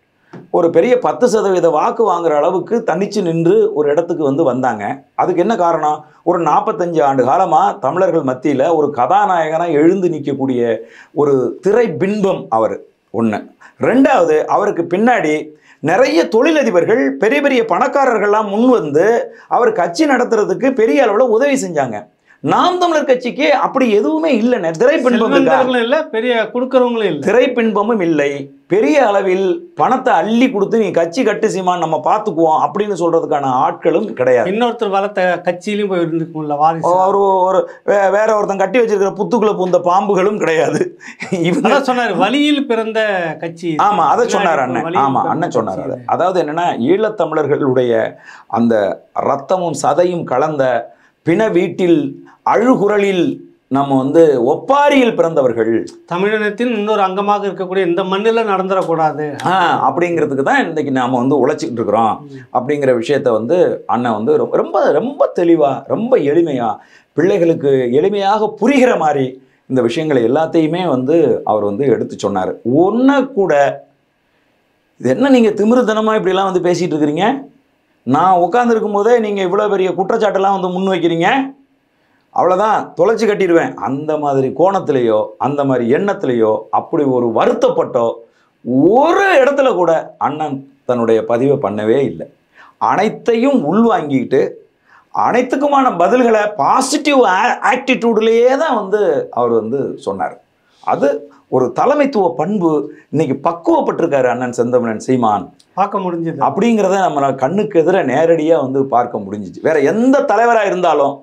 ஒரு பெரிய பத்து சதவீத வாக்கு வாங்குற அளவுக்கு தனிச்சு நின்று ஒரு இடத்துக்கு வந்து வந்தாங்க அதுக்கு என்ன காரணம் ஒரு நாற்பத்தஞ்சு ஆண்டு காலமாக தமிழர்கள் மத்தியில் ஒரு கதாநாயகனாக எழுந்து நிற்கக்கூடிய ஒரு திரை பின்பம் அவர் ஒன்று ரெண்டாவது அவருக்கு பின்னாடி நிறைய தொழிலதிபர்கள் பெரிய பெரிய பணக்காரர்கள்லாம் முன் வந்து அவர் கட்சி நடத்துறதுக்கு பெரிய அளவில் உதவி செஞ்சாங்க நாம் தமிழர் கட்சிக்கு அப்படி எதுவுமே இல்லைண்ணே திரைப்பின்பம் இருக்கா செல்வந்தர்களும் இல்ல பெரிய கொடுக்கறவங்களும் இல்ல திரைப்பின்பமும் இல்லை பெரிய அளவில் பணத்தை அள்ளி கொடுத்து நீ கட்சி கட்டு சீமான் நம்ம பார்த்துக்குவோம் அப்படின்னு சொல்றதுக்கான ஆட்களும் கிடையாது இன்னொருத்தர் வளர்த்த கட்சியிலும் போய் இருந்துக்கும்ல வாரிசு ஒரு ஒரு வே- வேற ஒருத்தன் கட்டி வச்சிருக்கிற புத்துக்குள்ள பூந்த பாம்புகளும் கிடையாது இவங்க அதான் சொன்னாரு வழியில் பிறந்த கட்சி இது. ஆமா அதை சொன்னார் பின்னாடி அண்ணன் வழியில் ஆமா பிறந்த அண்ணன் சொன்னார் கட்சி அதை இது. அதாவது என்னன்னா ஈழத்தமிழர்களுடைய அந்த ரத்தமும் சதையும் கலந்த பிண வீட்டில் அழுகுரலில் நம்ம வந்து ஒப்பாரியில் பிறந்தவர்கள் தமிழினத்தின் இன்னொரு அங்கமாக இருக்கக்கூடிய இந்த மண்ணில நடந்துடக்கூடாது ஆ அப்படிங்கிறதுக்கு தான் இன்னைக்கு நாம வந்து உழைச்சிக்கிட்டு இருக்கிறோம் அப்படிங்கிற விஷயத்த வந்து அண்ணன் வந்து ரொம்ப ரொம்ப ரொம்ப தெளிவாக ரொம்ப எளிமையாக பிள்ளைகளுக்கு எளிமையாக புரிகிற மாதிரி இந்த விஷயங்களை எல்லாத்தையுமே வந்து அவர் வந்து எடுத்து சொன்னார் ஒன்றை கூட இது என்ன நீங்கள் திமிருத்தனமாக இப்படிலாம் வந்து பேசிகிட்டு இருக்கிறீங்க நான் உட்காந்துருக்கும் போதே நீங்கள் இவ்வளோ பெரிய குற்றச்சாட்டெல்லாம் வந்து முன் வைக்கிறீங்க அவ்வளோதான் தொலைச்சி கட்டிடுவேன் அந்த மாதிரி கோணத்திலேயோ அந்த மாதிரி எண்ணத்திலேயோ அப்படி ஒரு வருத்தப்பட்டோ ஒரு இடத்துல கூட அண்ணன் தன்னுடைய பதிவை பண்ணவே இல்லை அனைத்தையும் உள்வாங்கிக்கிட்டு அனைத்துக்குமான பதில்களை பாசிட்டிவ் ஆட்டிடியூட்லேயே தான் வந்து அவர் வந்து சொன்னார் அது ஒரு தலைமைத்துவ பண்பு இன்னைக்கு பக்குவப்பட்டிருக்காரு அண்ணன் செந்தமிழன் சீமான் பார்க்க முடிஞ்சது அப்படிங்கிறத நம்ம கண்ணுக்கு எதிர நேரடியாக வந்து பார்க்க முடிஞ்சிச்சு வேற எந்த தலைவராக இருந்தாலும்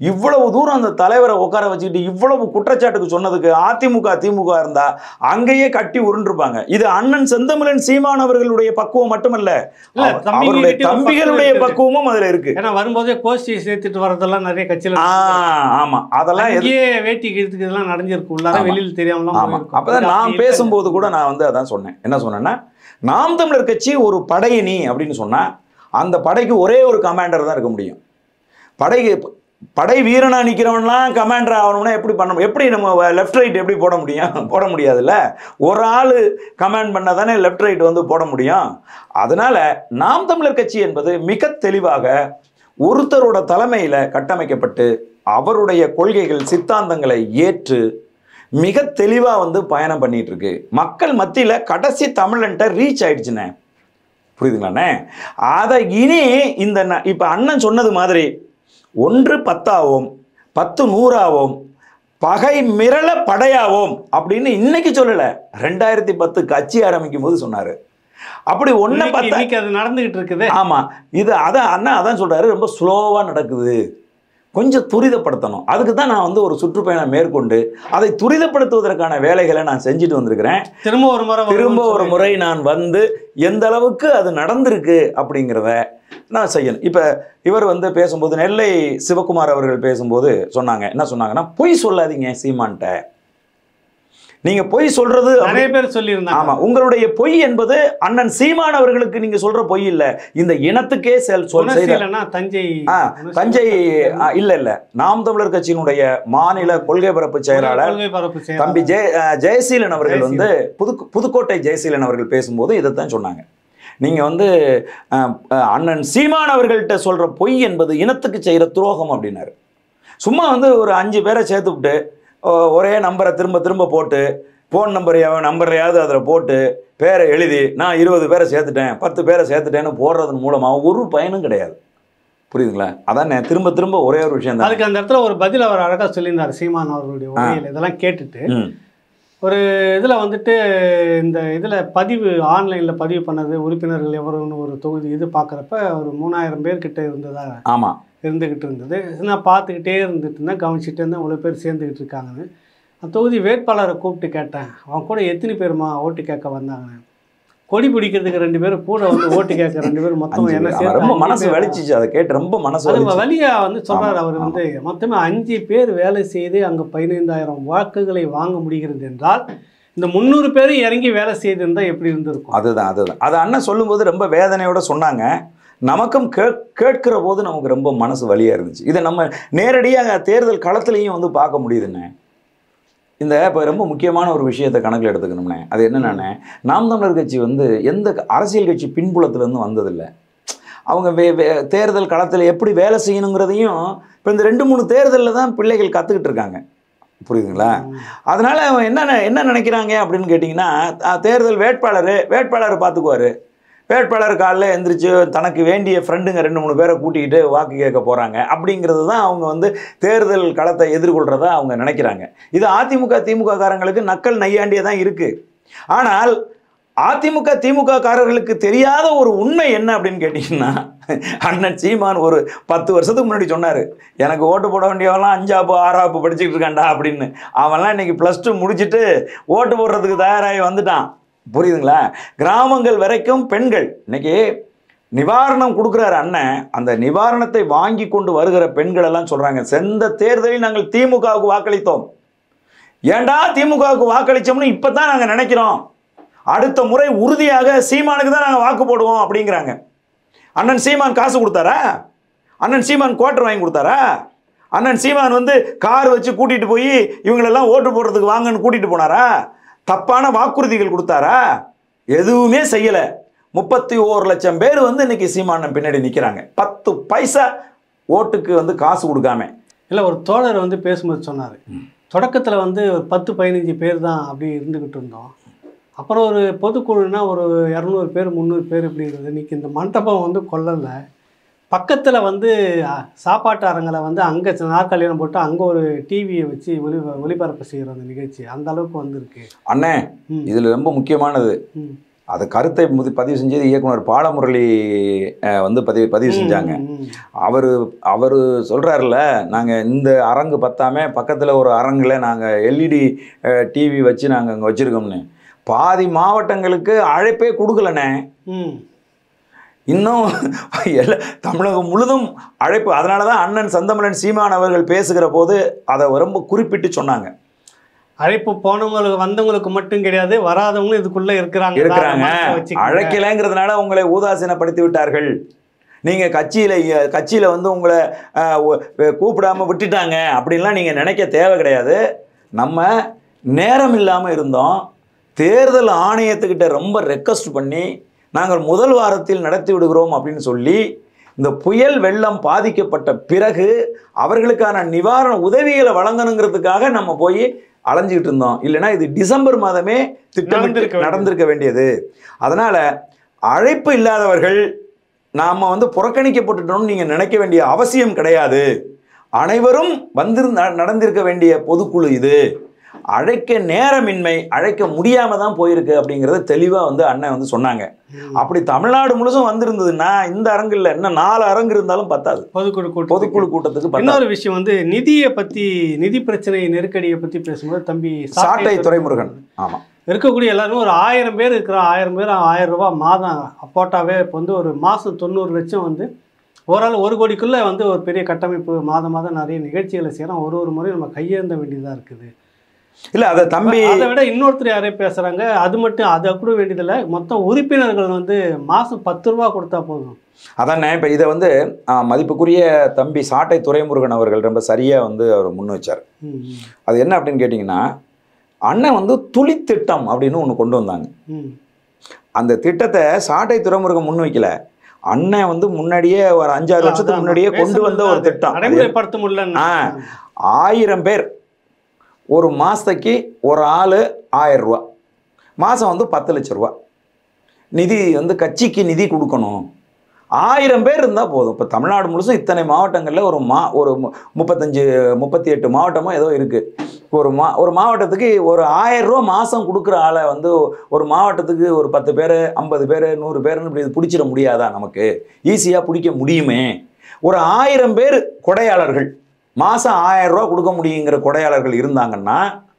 இவ்வளவு தூரம் அந்த தலைவரை உட்கார வச்சுக்கிட்டு இவ்வளவு குற்றச்சாட்டுக்கு சொன்னதுக்கு அதிமுக திமுக இருந்தா அங்கேயே கட்டி உருண்டிருப்பாங்க இது அண்ணன் செந்தமிழன் சீமான் அவர்களுடைய பக்குவம் மட்டுமல்ல இல்ல, அவர்- தம்பிங்க அவருடைய கிட்ட ஒரு தம்பிகளுடைய பக்குவம் இருக்கு. பக்குவமும் அதுல இருக்கு ஏன்னா வரும்போதே கோஷ்டி சேர்த்துட்டு வரதெல்லாம் நிறைய கட்சியில ஆ ஆமா அதெல்லாம் எது- அங்கேயே வேட்டி கிழித்துக்கு இதெல்லாம் நடந்திருக்கு உள்ளார ஆமா. வெளியில் தெரியாமலாம் ஆமா போயிருக்கும். அப்பதான் இது நான் அப்படி பேசும்போது கூட நான் வந்து அதான் சொன்னேன் என்ன சொன்னேன்னா நாம் தமிழர் கட்சி ஒரு படையணி அப்படின்னு சொன்னா அந்த படைக்கு ஒரே ஒரு கமாண்டர் தான் இருக்க முடியும் படைக்கு படை வீரனா நிக்கிறவன்லாம் கமாண்டர் ஆகணும்னா எப்படி பண்ண முடியும்? எப்படி நம்ம லெஃப்ட் ரைட் எப்படி போட முடியும் போட முடியாதுல்ல ஒரு ஆள் கமாண்ட் பண்ணால் தானே லெஃப்ட் ரைட் வந்து போட முடியும் அதனால நாம் தமிழர் கட்சி என்பது மிக தெளிவாக ஒருத்தரோட தலைமையில் கட்டமைக்கப்பட்டு அவருடைய கொள்கைகள் சித்தாந்தங்களை ஏற்று மிக தெளிவாக வந்து பயணம் பண்ணிட்டு இருக்கு மக்கள் மத்தியில் கடைசி தமிழன்ட்ட ரீச் ஆயிடுச்சுண்ணே புரியுதுங்களாண்ணே அதை இனி இந்த ந- இப்ப அண்ணன் சொன்னது மாதிரி ஒன்று பத்தாவோம் பத்து நூறாவோம் பகை மிரள படையாவோம் அப்படின்னு இன்னைக்கு சொல்லல ரெண்டாயிரத்தி பத்து கட்சி ஆரம்பிக்கும் போது சொன்னாரு அப்படி ஒன்ன இன்னைக்கு- பத்தா இன்னைக்கு அது நடந்துகிட்டு இருக்குது ஆமா இது அதான் அண்ணா அதான் சொல்றாரு ரொம்ப ஸ்லோவா நடக்குது கொஞ்சம் துரிதப்படுத்தணும் அதுக்கு தான் நான் வந்து ஒரு சுற்றுப்பயணம் மேற்கொண்டு அதை துரிதப்படுத்துவதற்கான வேலைகளை நான் செஞ்சுட்டு வந்திருக்கிறேன் திரும்ப ஒரு முறை வரும்னு திரும்ப ஒரு சொல்லி- முறை நான் வந்து எந்த அளவுக்கு அது நடந்திருக்கு அப்படிங்கிறத நான் செய்யணும் இப்போ இவர் வந்து பேசும்போது நெல்லை சிவகுமார் அவர்கள் பேசும்போது சொன்னாங்க என்ன சொன்னாங்கன்னா பொய் சொல்லாதீங்க சீமான்ட்ட நீங்க பொய் சொல்றது அப்படி- நிறைய பேர் சொல்லியிருந்தாங்க ஆமா உங்களுடைய பொய் என்பது அண்ணன் சீமான் அவர்களுக்கு நீங்க சொல்ற பொய் இல்ல இந்த இனத்துக்கே செல் சொல் செய்த குணசீலனா தஞ்சை ஆ, குணசீலன் தஞ்சை ஆ, இல்ல இல்ல நாம் தமிழர் கட்சியினுடைய மாநில கொள்கை பரப்பு செயலாளர் கொள்கை பரப்பு தம்பி செயலாளர். ஜெய அஹ், ஜெயசீலன் அவர்கள் வந்து புது புதுக்கோட்டை ஜெயசீலன் அவர்கள் பேசும்போது இதைத்தான் சொன்னாங்க நீங்க வந்து அஹ், அஹ், அண்ணன் சீமான் அவர்கள்ட்ட சொல்ற பொய் என்பது இனத்துக்கு செய்யற துரோகம் அப்படின்னாரு சும்மா வந்து ஒரு அஞ்சு பேரை சேர்த்துவிட்டு ஒ- ஒரே நம்பரை திரும்ப திரும்ப போட்டு ஃபோன் நம்பர் நம்பரையாவது அதில் போட்டு பேரை எழுதி நான் இருபது பேரை சேர்த்துட்டேன் பத்து பேரை சேர்த்துட்டேன்னு போடுறதன் மூலமாக ஒரு பயனும் கிடையாது புரியுதுங்களா அதான் நான் திரும்ப திரும்ப ஒரே ஒரு விஷயம் தான் அதுக்கு அந்த இடத்துல ஒரு பதில் அவர் அழகா சொல்லியிருந்தார் சீமான் அவர்களுடைய உரையில் இதெல்லாம் கேட்டுட்டு ம் ஒரு இதில் வந்துட்டு இந்த இதில் பதிவு ஆன்லைனில் பதிவு பண்ணது உறுப்பினர்கள் எவருன்னு ஒரு தொகுதி இது பார்க்குறப்ப ஒரு மூணாயிரம் பேர் கிட்ட இருந்ததா ஆமாம் இருந்துக்கிட்டு இருந்தது நான் பார்த்துக்கிட்டே இருந்துட்டு இருந்தேன் கவனிச்சுட்டு இருந்தேன் இவ்வளோ பேர் சேர்ந்துக்கிட்டு இருக்காங்கன்னு அந்த தொகுதி வேட்பாளரை கூப்பிட்டு கேட்டேன் அவன் கூட எத்தனை பேருமா ஓட்டு கேட்க வந்தாங்க கொடி பிடிக்கிறதுக்கு ரெண்டு பேரும் கூட வந்து ஓட்டு கேட்க ரெண்டு பேரும் மொத்தம் அஞ்சு என்ன பேர். சேர்த்து அவன் ரொம்ப அஞ்சு மனசு பேர். வலிச்சிச்சு அதை கேட்டு ரொம்ப மனசு அது வலிச்சு வழியா வந்து சொல்றாரு ஆமா, அவர் ஆமா. வந்து மொத்தமே அஞ்சு பேர் வேலை செய்து அங்க பதினைந்தாயிரம் வாக்குகளை வாங்க முடிகிறது என்றால் இந்த முந்நூறு பேர் இறங்கி வேலை செய்திருந்தா எப்படி இருந்திருக்கும் அதுதான் அதுதான் அது அண்ணன் சொல்லும்போது ரொம்ப வேதனையோட சொன்னாங்க நமக்கும் கே கேட்கிற போது நமக்கு ரொம்ப மனசு வலியாக இருந்துச்சு இதை நம்ம நேரடியாக தேர்தல் களத்துலையும் வந்து பார்க்க முடியுதுண்ணே இந்த இப்போ ரொம்ப முக்கியமான ஒரு விஷயத்தை கணக்கில் எடுத்துக்கணும்னே அது என்னென்னே நாம் தமிழர் கட்சி வந்து எந்த க- அரசியல் கட்சி பின்புலத்துலேருந்து வந்ததில்லை அவங்க வே வே தேர்தல் களத்தில் எப்படி வேலை செய்யணுங்கிறதையும் இப்போ இந்த ரெண்டு மூணு தேர்தலில் தான் பிள்ளைகள் கற்றுக்கிட்டு இருக்காங்க புரியுதுங்களா அதனால அவன் என்ன என்ன நினைக்கிறாங்க அப்படின்னு கேட்டிங்கன்னா அஹ், தேர்தல் வேட்பாளர் வேட்பாளர் பார்த்துக்குவாரு வேட்பாளர் காலைல எந்திரிச்சு தனக்கு வேண்டிய ஃப்ரெண்டுங்க ரெண்டு மூணு பேரை கூட்டிக்கிட்டு வாக்கு கேட்க போகிறாங்க அப்படிங்கிறது தான் அவங்க வந்து தேர்தல் களத்தை எதிர்கொள்கிறதா அவங்க நினைக்கிறாங்க இது அதிமுக திமுக காரங்களுக்கு நக்கல் நையாண்டியே தான் இருக்குது ஆனால் அதிமுக திமுக காரர்களுக்கு தெரியாத ஒரு உண்மை என்ன அப்படின்னு கேட்டிங்கன்னா அண்ணன் சீமான் ஒரு பத்து வருஷத்துக்கு முன்னாடி சொன்னார் எனக்கு ஓட்டு போட வேண்டியவன்லாம் அஞ்சாப்பு ஆறாப்பு படிச்சுட்டு இருக்கான்டா அப்படின்னு அவன்லாம் இன்னைக்கு ப்ளஸ் டூ முடிச்சுட்டு ஓட்டு போடுறதுக்கு தயாராகி வந்துட்டான் புரியுதுங்களா கிராமங்கள் வரைக்கும் பெண்கள் இன்னைக்கு நிவாரணம் கொடுக்குறாரு அண்ணன் அந்த நிவாரணத்தை வாங்கி கொண்டு வருகிற பெண்கள் எல்லாம் சொல்றாங்க செந்த தேர்தலில் நாங்கள் திமுகவுக்கு வாக்களித்தோம் ஏன்டா திமுகவுக்கு வாக்களிச்சோம்னு இப்போ தான் நாங்கள் நினைக்கிறோம் அடுத்த முறை உறுதியாக சீமானுக்கு தான் நாங்கள் வாக்கு போடுவோம் அப்படிங்கிறாங்க அண்ணன் சீமான் காசு கொடுத்தாரா அண்ணன் சீமான் குவார்டர் வாங்கி கொடுத்தாரா அண்ணன் சீமான் வந்து கார் வச்சு கூட்டிகிட்டு போய் இவங்களெல்லாம் ஓட்டு போடுறதுக்கு வாங்கன்னு கூட்டிகிட்டு போனாரா தப்பான வாக்குறுதிகள் கொடுத்தாரா எதுவுமே செய்யலை முப்பத்தி ஓரு லட்சம் பேர் வந்து இன்னைக்கு சீமானன் பின்னாடி நிற்கிறாங்க பத்து பைசா ஓட்டுக்கு வந்து காசு கொடுக்காம இல்லை ஒரு தோழர் வந்து பேசும்போது சொன்னார் தொடக்கத்தில் வந்து ஒரு பத்து பதினஞ்சு பேர் தான் அப்படி இருந்துக்கிட்டு இருந்தோம் அப்புறம் ஒரு பொதுக்குழுனா ஒரு இரநூறு பேர் முந்நூறு பேர் இப்படி இருந்தது இன்னைக்கு இந்த மண்டபம் வந்து கொல்லலை பக்கத்தில் வந்து அ, சாப்பாட்டு அரங்களை வந்து அங்கே நாற்காலியெல்லாம் போட்டு அங்கே ஒரு டிவியை வச்சு ஒளி ஒளிபரப்பு செய்கிற அந்த நிகழ்ச்சி அந்த அளவுக்கு வந்திருக்கு அண்ணே ம். இதில் ரொம்ப முக்கியமானது ம் அது கருத்தை முதி- பதிவு செஞ்சது இயக்குனர் பாலமுரளி அஹ், வந்து பதிவு பதிவு செஞ்சாங்க ம், ம். அவர் அவர் சொல்கிறாருல நாங்கள் இந்த அரங்கு பத்தாம பக்கத்தில் ஒரு அரங்கில் நாங்கள் எல்இடி டிவி வச்சு நாங்கள் அங்கே வச்சுருக்கோம்னு பாதி மாவட்டங்களுக்கு அழைப்பே கொடுக்கலண்ணே ம். இன்னும் எல்லா தமிழகம் முழுதும் அழைப்பு அதனால தான் அண்ணன் சந்தமலன் சீமான் அவர்கள் பேசுகிற போது அதை ரொம்ப குறிப்பிட்டு சொன்னாங்க அழைப்பு போனவங்களுக்கு வந்தவங்களுக்கு மட்டும் கிடையாது வராதவங்களும் இதுக்குள்ள இருக்கிறாங்க இருக்கிறாங்க மனசுல வச்சுக்கங்க. அழைக்கலைங்கிறதுனால உங்களை ஊதாசீனப்படுத்தி விட்டார்கள் நீங்க கட்சியில கட்சியில வந்து உங்களை அஹ், ஒ- கூப்பிடாம விட்டுட்டாங்க அப்படின்லாம் நீங்க நினைக்க தேவை கிடையாது நம்ம நேரம் இல்லாம இருந்தோம் தேர்தல் ஆணையத்துக்கிட்ட ரொம்ப ரெக்வஸ்ட் பண்ணி நாங்கள் முதல் வாரத்தில் நடத்தி விடுகிறோம் அப்படின்னு சொல்லி இந்த புயல் வெள்ளம் பாதிக்கப்பட்ட பிறகு அவர்களுக்கான நிவாரண உதவிகளை வழங்கணுங்கிறதுக்காக நம்ம போய் அலைஞ்சிக்கிட்டு இருந்தோம் இல்லைன்னா இது டிசம்பர் மாதமே திட்டமிட்டு நடந்திருக்க வேண்டியது. நடந்திருக்க வேண்டியது அதனால அழைப்பு இல்லாதவர்கள் நாம வந்து புறக்கணிக்கப்பட்டுட்டோம்னு நீங்க நினைக்க வேண்டிய அவசியம் கிடையாது அனைவரும் வந்திருந்த நடந்திருக்க வேண்டிய பொதுக்குழு இது அழைக்க நேரமின்மை அழைக்க முடியாம தான் போயிருக்கு அப்படிங்கறத தெளிவா வந்து அண்ணன் வந்து சொன்னாங்க ம். அப்படி தமிழ்நாடு முழுசும் வந்திருந்ததுன்னா இந்த அரங்கு இல்ல இன்னும் நாலு அரங்கு இருந்தாலும் பத்தாது பொதுக்குழு கூட்டம் பொதுக்குழு கூட்டத்துக்கு பத்தாது இன்னொரு விஷயம் வந்து நிதியை பத்தி நிதி பிரச்சனை நெருக்கடியை பத்தி பேசும்போது தம்பி சாட்டை துறைமுருகன் ஆமா இருக்கக்கூடிய எல்லாரும் ஒரு ஆயிரம் பேர் இருக்கிறோம் ஆயிரம் பேர் ஆயிரம் ரூபாய் மாதம் போட்டாவே இப்போ வந்து ஒரு மாதம் தொண்ணூறு லட்சம் வந்து ஓராள் ஒரு கோடிக்குள்ளே வந்து ஒரு பெரிய கட்டமைப்பு மாதம் மாதம் நிறைய நிகழ்ச்சிகளை செய்யலாம் ஒரு ஒரு முறையும் நம்ம கையேந்த வேண்டியதாக இருக்குது இல்ல அத தம்பி அதை விட இன்னொருத்தர் யாரே பேசுகிறாங்க அது மட்டும் அதை கூட வேண்டியதில்லை மொத்தம் உறுப்பினர்கள் வந்து மாதம் பத்து ரூபா கொடுத்தா போதும் அதானே இப்போ இதை வந்து ஆ, மதிப்புக்குரிய தம்பி சாட்டை துரைமுருகன் அவர்கள் ரொம்ப சரியாக வந்து அவர் முன் வச்சார் ம், ம், அது என்ன அப்படின்னு கேட்டிங்கன்னா அண்ணன் வந்து துளி திட்டம் அப்படின்னு ஒன்று கொண்டு வந்தாங்க ம். அந்த திட்டத்தை சாட்டை துறைமுருகன் முன் வைக்கல அண்ணன் வந்து முன்னாடியே ஒரு அஞ்சாறு வருஷத்துக்கு அதான் முன்னாடியே கொண்டு பேச வந்த ஒரு முடியாது. திட்டம் அது நடைமுறைப்படுத்த முடியல ஆ. ஆயிரம் பேர் ஒரு மாதத்துக்கு ஒரு ஆள் ஆயிரம் ரூபா மாதம் வந்து பத்து லட்ச ரூபா நிதி வந்து கட்சிக்கு நிதி கொடுக்கணும் ஆயிரம் பேர் இருந்தால் போதும் இப்போ தமிழ்நாடு முழுசும் இத்தனை மாவட்டங்களில் ஒரு மா ஒரு மு- முப்பத்தஞ்சு முப்பத்தி எட்டு மாவட்டமோ ஏதோ இருக்குது ஒரு மா ஒரு மாவட்டத்துக்கு ஒரு ஆயிரம் ரூபா மாதம் கொடுக்குற ஆளை வந்து ஒரு மாவட்டத்துக்கு ஒரு பத்து பேர் ஐம்பது பேர் நூறு பேர்னு இப்படி பிடிச்சிட முடியாதா நமக்கு ஈஸியாக பிடிக்க முடியுமே ஒரு ஆயிரம் பேர் கொடையாளர்கள் மாதம் ஆயிரம் ரூபா கொடுக்க முடியுங்கிற கொடையாளர்கள் இருந்தாங்கன்னா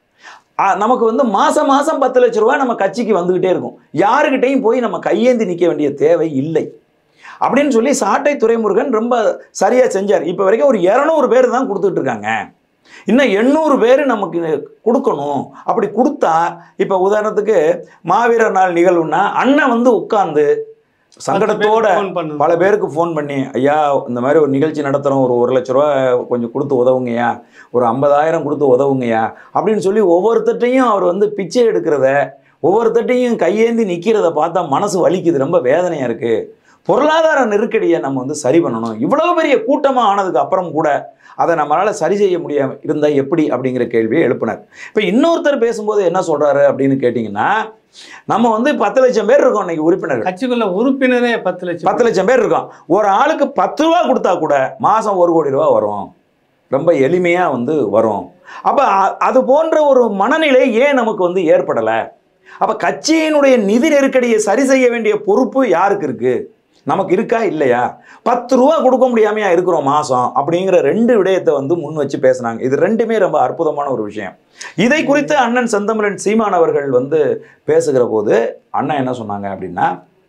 ஆ, நமக்கு வந்து மாதம் மாதம் பத்து லட்ச ரூபா நம்ம கட்சிக்கு வந்துக்கிட்டே இருக்கும் யாருக்கிட்டையும் போய் நம்ம கையேந்தி நிற்க வேண்டிய தேவை இல்லை அப்படின்னு சொல்லி சாட்டை துரைமுருகன் ரொம்ப சரியாக செஞ்சார் இப்போ வரைக்கும் ஒரு இரநூறு பேர் தான் கொடுத்துட்டு இருக்காங்க இன்னும் எண்ணூறு பேர் நமக்கு கொடுக்கணும் அப்படி கொடுத்தா இப்போ உதாரணத்துக்கு மாவீரர் நாள் நிகழ்வுன்னா அண்ணன் வந்து உட்கார்ந்து சங்கடத்தோட ஃபோன் பண்ணுங்க பல பேருக்கு ஃபோன் பண்ணி ஐயா இந்த மாதிரி ஒரு நிகழ்ச்சி நடத்துகிறோம் ஒரு ஒரு லட்ச ரூபா கொஞ்சம் கொடுத்து உதவுங்கய்யா ஒரு ஐம்பதாயிரம் கொடுத்து உதவுங்கய்யா அப்படின்னு சொல்லி ஒவ்வொருத்தட்டையும் அவர் வந்து பிச்சை எடுக்கிறத ஒவ்வொருத்தட்டையும் கையேந்தி நிற்கிறத பார்த்தா மனசு வலிக்குது ரொம்ப வேதனையாக இருக்குது பொருளாதார நெருக்கடியை நம்ம வந்து சரி பண்ணணும் இவ்வளவு பெரிய கூட்டமாக ஆனதுக்கு அப்புறம் கூட அதை நம்மளால் சரி செய்ய முடியாம இருந்தால் எப்படி அப்படிங்கிற கேள்வியை எழுப்பினார் இப்போ இன்னொருத்தர் பேசும்போது என்ன சொல்கிறாரு அப்படின்னு கேட்டிங்கன்னா நம்ம வந்து பத்து லட்சம் பேர் இருக்கோம் இன்னைக்கு உறுப்பினர்கள் கட்சிக்குள்ள உறுப்பினரே பத்து லட்சம் பத்து லட்சம் பேர் இருக்கோம் ஒரு ஆளுக்கு பத்து ரூபா கொடுத்தா கூட மாதம் ஒரு கோடி ரூபா வரும் ரொம்ப எளிமையாக வந்து வரும் அப்போ அது போன்ற ஒரு மனநிலை ஏன் நமக்கு வந்து ஏற்படலை அப்போ கட்சியினுடைய நிதி நெருக்கடியை சரி செய்ய வேண்டிய பொறுப்பு யாருக்கு இருக்கு நமக்கு இருக்கா இல்லையா பத்து ரூபா கொடுக்க முடியாமையா இருக்கிறோம் மாதம் அப்படிங்கிற ரெண்டு விடயத்தை வந்து முன் வச்சு பேசுனாங்க இது ரெண்டுமே ரொம்ப அற்புதமான ஒரு விஷயம் இதை குறித்து அண்ணன் செந்தமிழன் சீமான் அவர்கள் வந்து பேசுகிற போது அண்ணன் என்ன சொன்னாங்க அப்படின்னா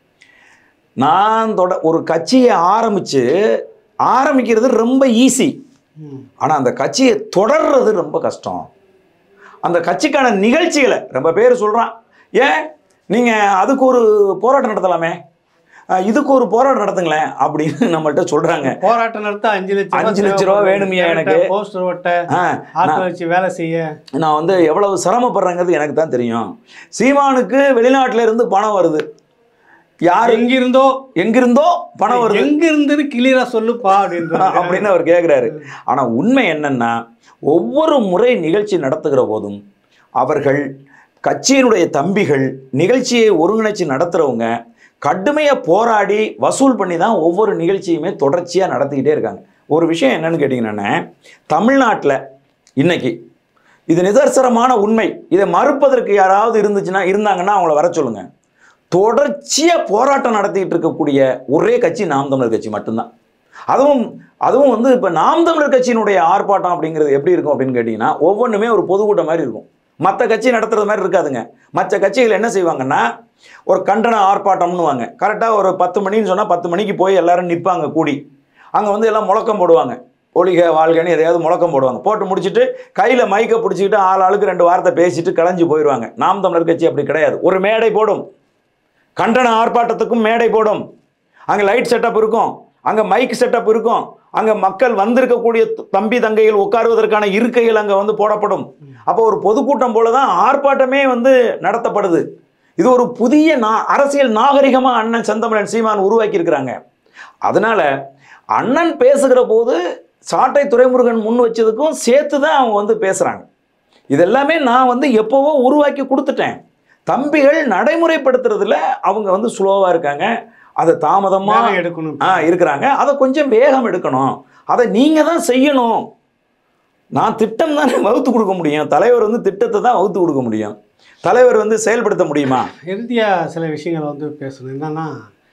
நான் தொட ஒரு கட்சியை ஆரம்பித்து ஆரம்பிக்கிறது ரொம்ப ஈஸி ம். ஆனால் அந்த கட்சியை தொடர்றது ரொம்ப கஷ்டம் அந்த கட்சிக்கான நிகழ்ச்சிகளை ரொம்ப பேர் சொல்கிறான் ஏன் நீங்கள் அதுக்கு ஒரு போராட்டம் நடத்தலாமே அஹ் இதுக்கு ஒரு போராட்டம் நடத்துங்களேன் அப்படின்னு நம்மள்ட்ட சொல்கிறாங்க போராட்டம் நடத்த அஞ்சு லட்சம் அஞ்சு லட்ச ரூபா வேணுமியா எனக்கு? போஸ்டர் ஒட்ட ஆ ஆட்களை வச்சு வேலை செய்ய நான் வந்து எவ்வளவு சிரமப்படுறேங்கிறது எனக்கு தான் தெரியும் சீமானுக்கு வெளிநாட்டுல இருந்து பணம் வருது யார் எங்கிருந்தோ எங்கிருந்தோ பணம் வருது எங்க இருந்துன்னு கிளியரா சொல்லுப்பா அப்படின்ற அப்படின்னு அவர் கேட்குறாரு ஆனால் உண்மை என்னன்னா ஒவ்வொரு முறை நிகழ்ச்சி நடத்துகிற போதும் அவர்கள் கட்சியினுடைய தம்பிகள் நிகழ்ச்சியை ஒருங்கிணைச்சு நடத்துகிறவங்க கடுமையாக போராடி வசூல் பண்ணி தான் ஒவ்வொரு நிகழ்ச்சியுமே தொடர்ச்சியாக நடத்திக்கிட்டே இருக்காங்க ஒரு விஷயம் என்னன்னு கேட்டிங்கன்னா தமிழ்நாட்டில் இன்னைக்கு இது நிதர்சனமான உண்மை இதை மறுப்பதற்கு யாராவது இருந்துச்சுன்னா இருந்தாங்கன்னா அவங்கள வர சொல்லுங்க தொடர்ச்சியாக போராட்டம் நடத்திட்டு இருக்கக்கூடிய ஒரே கட்சி நாம் தமிழர் கட்சி மட்டும்தான் அதுவும் அதுவும் வந்து இப்போ நாம் தமிழர் கட்சியினுடைய ஆர்ப்பாட்டம் அப்படிங்கிறது எப்படி இருக்கும் அப்படின்னு கேட்டிங்கன்னா ஒவ்வொன்றுமே ஒரு பொதுக்கூட்டம் மாதிரி இருக்கும் மற்ற கட்சி நடத்துறது மாதிரி இருக்காதுங்க மற்ற கட்சிகள் என்ன செய்வாங்கன்னா ஒரு கண்டன ஆர்ப்பாட்டம்னுவாங்க கரெக்டாக ஒரு பத்து மணின்னு சொன்னால் பத்து மணிக்கு போய் எல்லாரும் நிற்பாங்க கூடி அங்கே வந்து எல்லாம் முழக்கம் போடுவாங்க ஒளிக வாழ்கன்னு எதையாவது முழக்கம் போடுவாங்க போட்டு முடிச்சுட்டு கையில் மைக்கை பிடிச்சிக்கிட்டு ஆள் ஆளுக்கு ரெண்டு வார்த்தை பேசிட்டு கலைஞ்சு போயிடுவாங்க நாம் தமிழர் கட்சி அப்படி கிடையாது ஒரு மேடை போடும் கண்டன ஆர்ப்பாட்டத்துக்கும் மேடை போடும் அங்கே லைட் செட்டப் இருக்கும் அங்கே மைக் செட்டப் இருக்கும் அங்கே மக்கள் வந்திருக்கக்கூடிய த- தம்பி தங்கைகள் உட்காருவதற்கான இருக்கைகள் அங்கே வந்து போடப்படும் அப்போ ஒரு பொதுக்கூட்டம் போல தான் ஆர்ப்பாட்டமே வந்து நடத்தப்படுது இது ஒரு புதிய நா அரசியல் நாகரிகமாக அண்ணன் செந்தமிழன் சீமான் உருவாக்கி இருக்கிறாங்க அதனால அண்ணன் பேசுகிற போது சாட்டை துரைமுருகன் முன் வச்சதுக்கும் சேர்த்து தான் அவங்க வந்து பேசுகிறாங்க இதெல்லாமே நான் வந்து எப்போவோ உருவாக்கி கொடுத்துட்டேன் தம்பிகள் நடைமுறைப்படுத்துறதுல அவங்க வந்து ஸ்லோவாக இருக்காங்க அதை தாமதமாக வேகம் எடுக்கணும் ஆ இருக்கிறாங்க அதை கொஞ்சம் வேகம் எடுக்கணும் அதை நீங்கள் தான் செய்யணும் நான் திட்டம் தானே வகுத்து கொடுக்க முடியும் தலைவர் வந்து திட்டத்தை தான் வகுத்து கொடுக்க முடியும் தலைவர் வந்து செயல்படுத்த முடியுமா இறுதியாக சில விஷயங்கள் வந்து பேசணும் என்னன்னா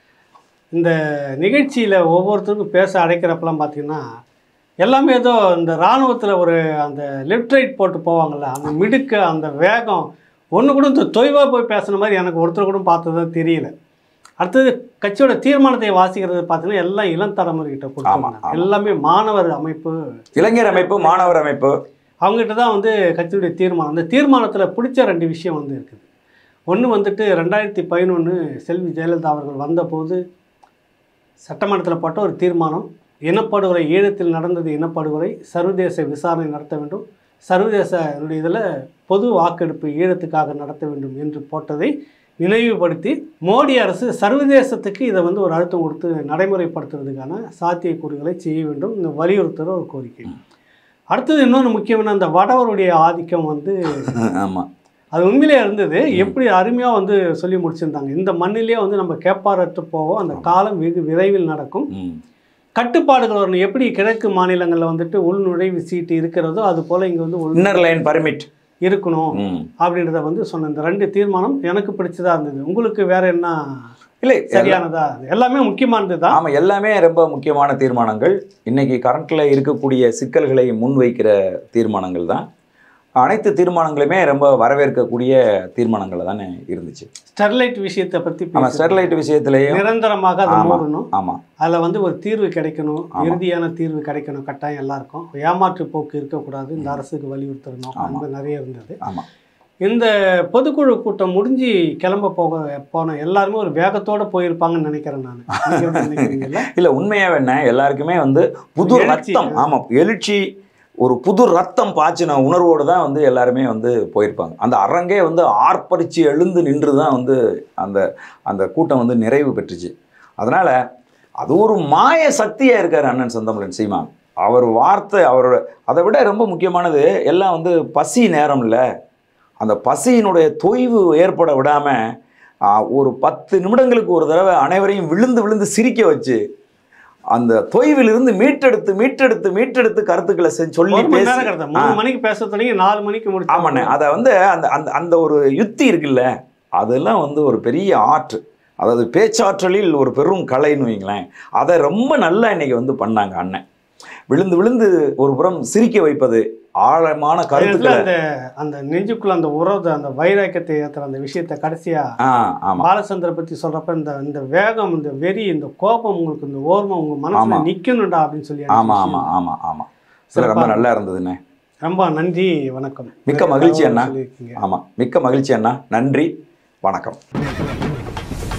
இந்த நிகழ்ச்சியில் ஒவ்வொருத்தருக்கும் பேச அடைக்கிறப்பெல்லாம் பார்த்தீங்கன்னா எல்லாமே ஏதோ இந்த இராணுவத்தில் ஒரு அந்த லெஃப்ட் ரைட் போட்டு போவாங்கள்ல அந்த மிடுக்கு அந்த வேகம் ஒன்று கூட இந்த தொய்வாக போய் பேசுன மாதிரி எனக்கு ஒருத்தர் கூட பார்த்தது தெரியல அடுத்தது கட்சியோட தீர்மானத்தை வாசிக்கிறது பார்த்தீங்கன்னா எல்லாம் இளம் தலைமுறைகிட்ட கொடுத்தாங்க ஆமா. எல்லாமே மாணவர் அமைப்பு இளைஞர் அமைப்பு மாணவர் அமைப்பு அவங்ககிட்ட தான் வந்து கட்சியுடைய தீர்மானம் அந்த தீர்மானத்தில் பிடிச்ச ரெண்டு விஷயம் வந்து இருக்குது ஒன்று வந்துட்டு ரெண்டாயிரத்தி பதினொன்று செல்வி ஜெயலலிதா அவர்கள் வந்தபோது சட்டமன்றத்தில் போட்ட ஒரு தீர்மானம் இனப்படுகொலை ஈழத்தில் நடந்தது இனப்படுகொலை சர்வதேச விசாரணை நடத்த வேண்டும் சர்வதேச இதில் பொது வாக்கெடுப்பு ஈழத்துக்காக நடத்த வேண்டும் என்று போட்டதை நினைவுபடுத்தி மோடி அரசு சர்வதேசத்துக்கு இதை வந்து ஒரு அழுத்தம் கொடுத்து நடைமுறைப்படுத்துறதுக்கான சாத்தியக்கூறுகளை செய்ய வேண்டும் இந்த வலியுறுத்துகிற ஒரு கோரிக்கை அடுத்தது இன்னொன்று முக்கியமான அந்த வடவருடைய ஆதிக்கம் வந்து ஆமாம் அது உண்மையிலே இருந்தது எப்படி அருமையாக வந்து சொல்லி முடிச்சிருந்தாங்க இந்த மண்ணிலே வந்து நம்ம கேப்பாரற்று போவோம் அந்த காலம் வெகு விரைவில் நடக்கும் ம் கட்டுப்பாடுகள் வரணும் எப்படி கிழக்கு மாநிலங்களில் வந்துட்டு உள் நுழைவு சீட்டு இருக்கிறதோ அது போல் இங்கே வந்து உள் இன்னர் லைன் பர்மிட் இருக்கணும் ம் அப்படின்றத வந்து சொன்ன இந்த ரெண்டு தீர்மானம் எனக்கு பிடிச்சதா இருந்தது உங்களுக்கு வேற என்ன இல்லை சரியானதா எல்லாமே முக்கியமானது தான் ஆமாம் எல்லாமே ரொம்ப முக்கியமான தீர்மானங்கள் இன்னைக்கு கரண்ட்டில் இருக்கக்கூடிய சிக்கல்களை முன்வைக்கிற தீர்மானங்கள் தான் அனைத்து தீர்மானங்களுமே ரொம்ப வரவேற்கக்கூடிய தீர்மானங்கள் தானே இருந்துச்சு ஸ்டெர்லைட் விஷயத்தை பற்றி ஆமாம் ஸ்டெர்லைட் விஷயத்திலையும் நிரந்தரமாக அதை ஆமா. மூடணும் ஆமாம் அதில் வந்து ஒரு தீர்வு கிடைக்கணும் ஆமா. இறுதியான தீர்வு கிடைக்கணும் கட்டாயம் எல்லாருக்கும் ஏமாற்று போக்கு இருக்கக்கூடாது இந்த அரசுக்கு வலியுறுத்தணும் ஆமா. அந்த நிறைய இருந்தது ஆமாம் இந்த பொதுக்குழு கூட்டம் முடிஞ்சு கிளம்ப போக போன எல்லாருமே ஒரு வேகத்தோட போயிருப்பாங்கன்னு நினைக்கிறேன் நான் நீங்க எப்படி நினைக்கிறீங்கல்ல இல்லை உண்மையாக என்ன எல்லாருக்குமே வந்து புது எழுச்சி. ரத்தம் ஆமாம் எழுச்சி ஒரு புது ரத்தம் பாய்ச்சின உணர்வோடு தான் வந்து எல்லாருமே வந்து போயிருப்பாங்க அந்த அரங்கே வந்து ஆர்ப்பரித்து எழுந்து நின்று தான் வந்து அந்த அந்த கூட்டம் வந்து நிறைவு பெற்றுச்சு அதனால் அது ஒரு மாய சக்தியாக இருக்கார் அண்ணன் செந்தமிழன் சீமான் அவர் வார்த்தை அவரோட அதை விட ரொம்ப முக்கியமானது எல்லாம் வந்து பசி நேரம் இல்லை அந்த பசியினுடைய தொய்வு ஏற்பட விடாமல் ஒரு பத்து நிமிடங்களுக்கு ஒரு தடவை அனைவரையும் விழுந்து விழுந்து சிரிக்க வச்சு அந்த தொய்விலிருந்து மீட்டெடுத்து மீட்டெடுத்து மீட்டெடுத்து கருத்துக்களை செஞ்சு சொல்லி ஒரு மணி பேசி நேரம் கிடத்த மூணு மணிக்கு பேச தொடங்கி நாலு மணிக்கு முடிச்சு ஆமாண்ணே அதை வந்து அந்த அந்த அந்த ஒரு யுக்தி இருக்குல்ல அதெல்லாம் வந்து ஒரு பெரிய ஆர்ட் அதாவது பேச்சாற்றலில் ஒரு பெரும் கலைன்னு வைங்களேன் அதை ரொம்ப நல்லா இன்னைக்கு வந்து பண்ணாங்க அண்ணன் விழுந்து விழுந்து ஒரு புறம் சிரிக்க வைப்பது ஆழமான அந்த இடத்துல கருத்துக்களை அந்த அந்த நெஞ்சுக்குள்ள அந்த உறவு அந்த வைராக்கியத்தை ஏத்துற அந்த விஷயத்தை கடைசியா ஆ ஆமாம் பாலச்சந்திர பத்தி சொல்றப்ப இந்த இந்த வேகம் இந்த வெறி இந்த கோபம் உங்களுக்கு இந்த ஓர்மம் உங்க மனசுல ஆமா. நிக்கணும்டா அப்படின்னு சொல்லி ஆமாம் ஆமாம் ஆமாம் ஆமாம் சில ரொம்ப நல்லா இருந்ததுண்ணே ரொம்ப நன்றி வணக்கம் மிக்க மகிழ்ச்சி அண்ணா. சொல்லியிருக்கீங்க ஆமாம் மிக்க மகிழ்ச்சி அண்ணா நன்றி வணக்கம்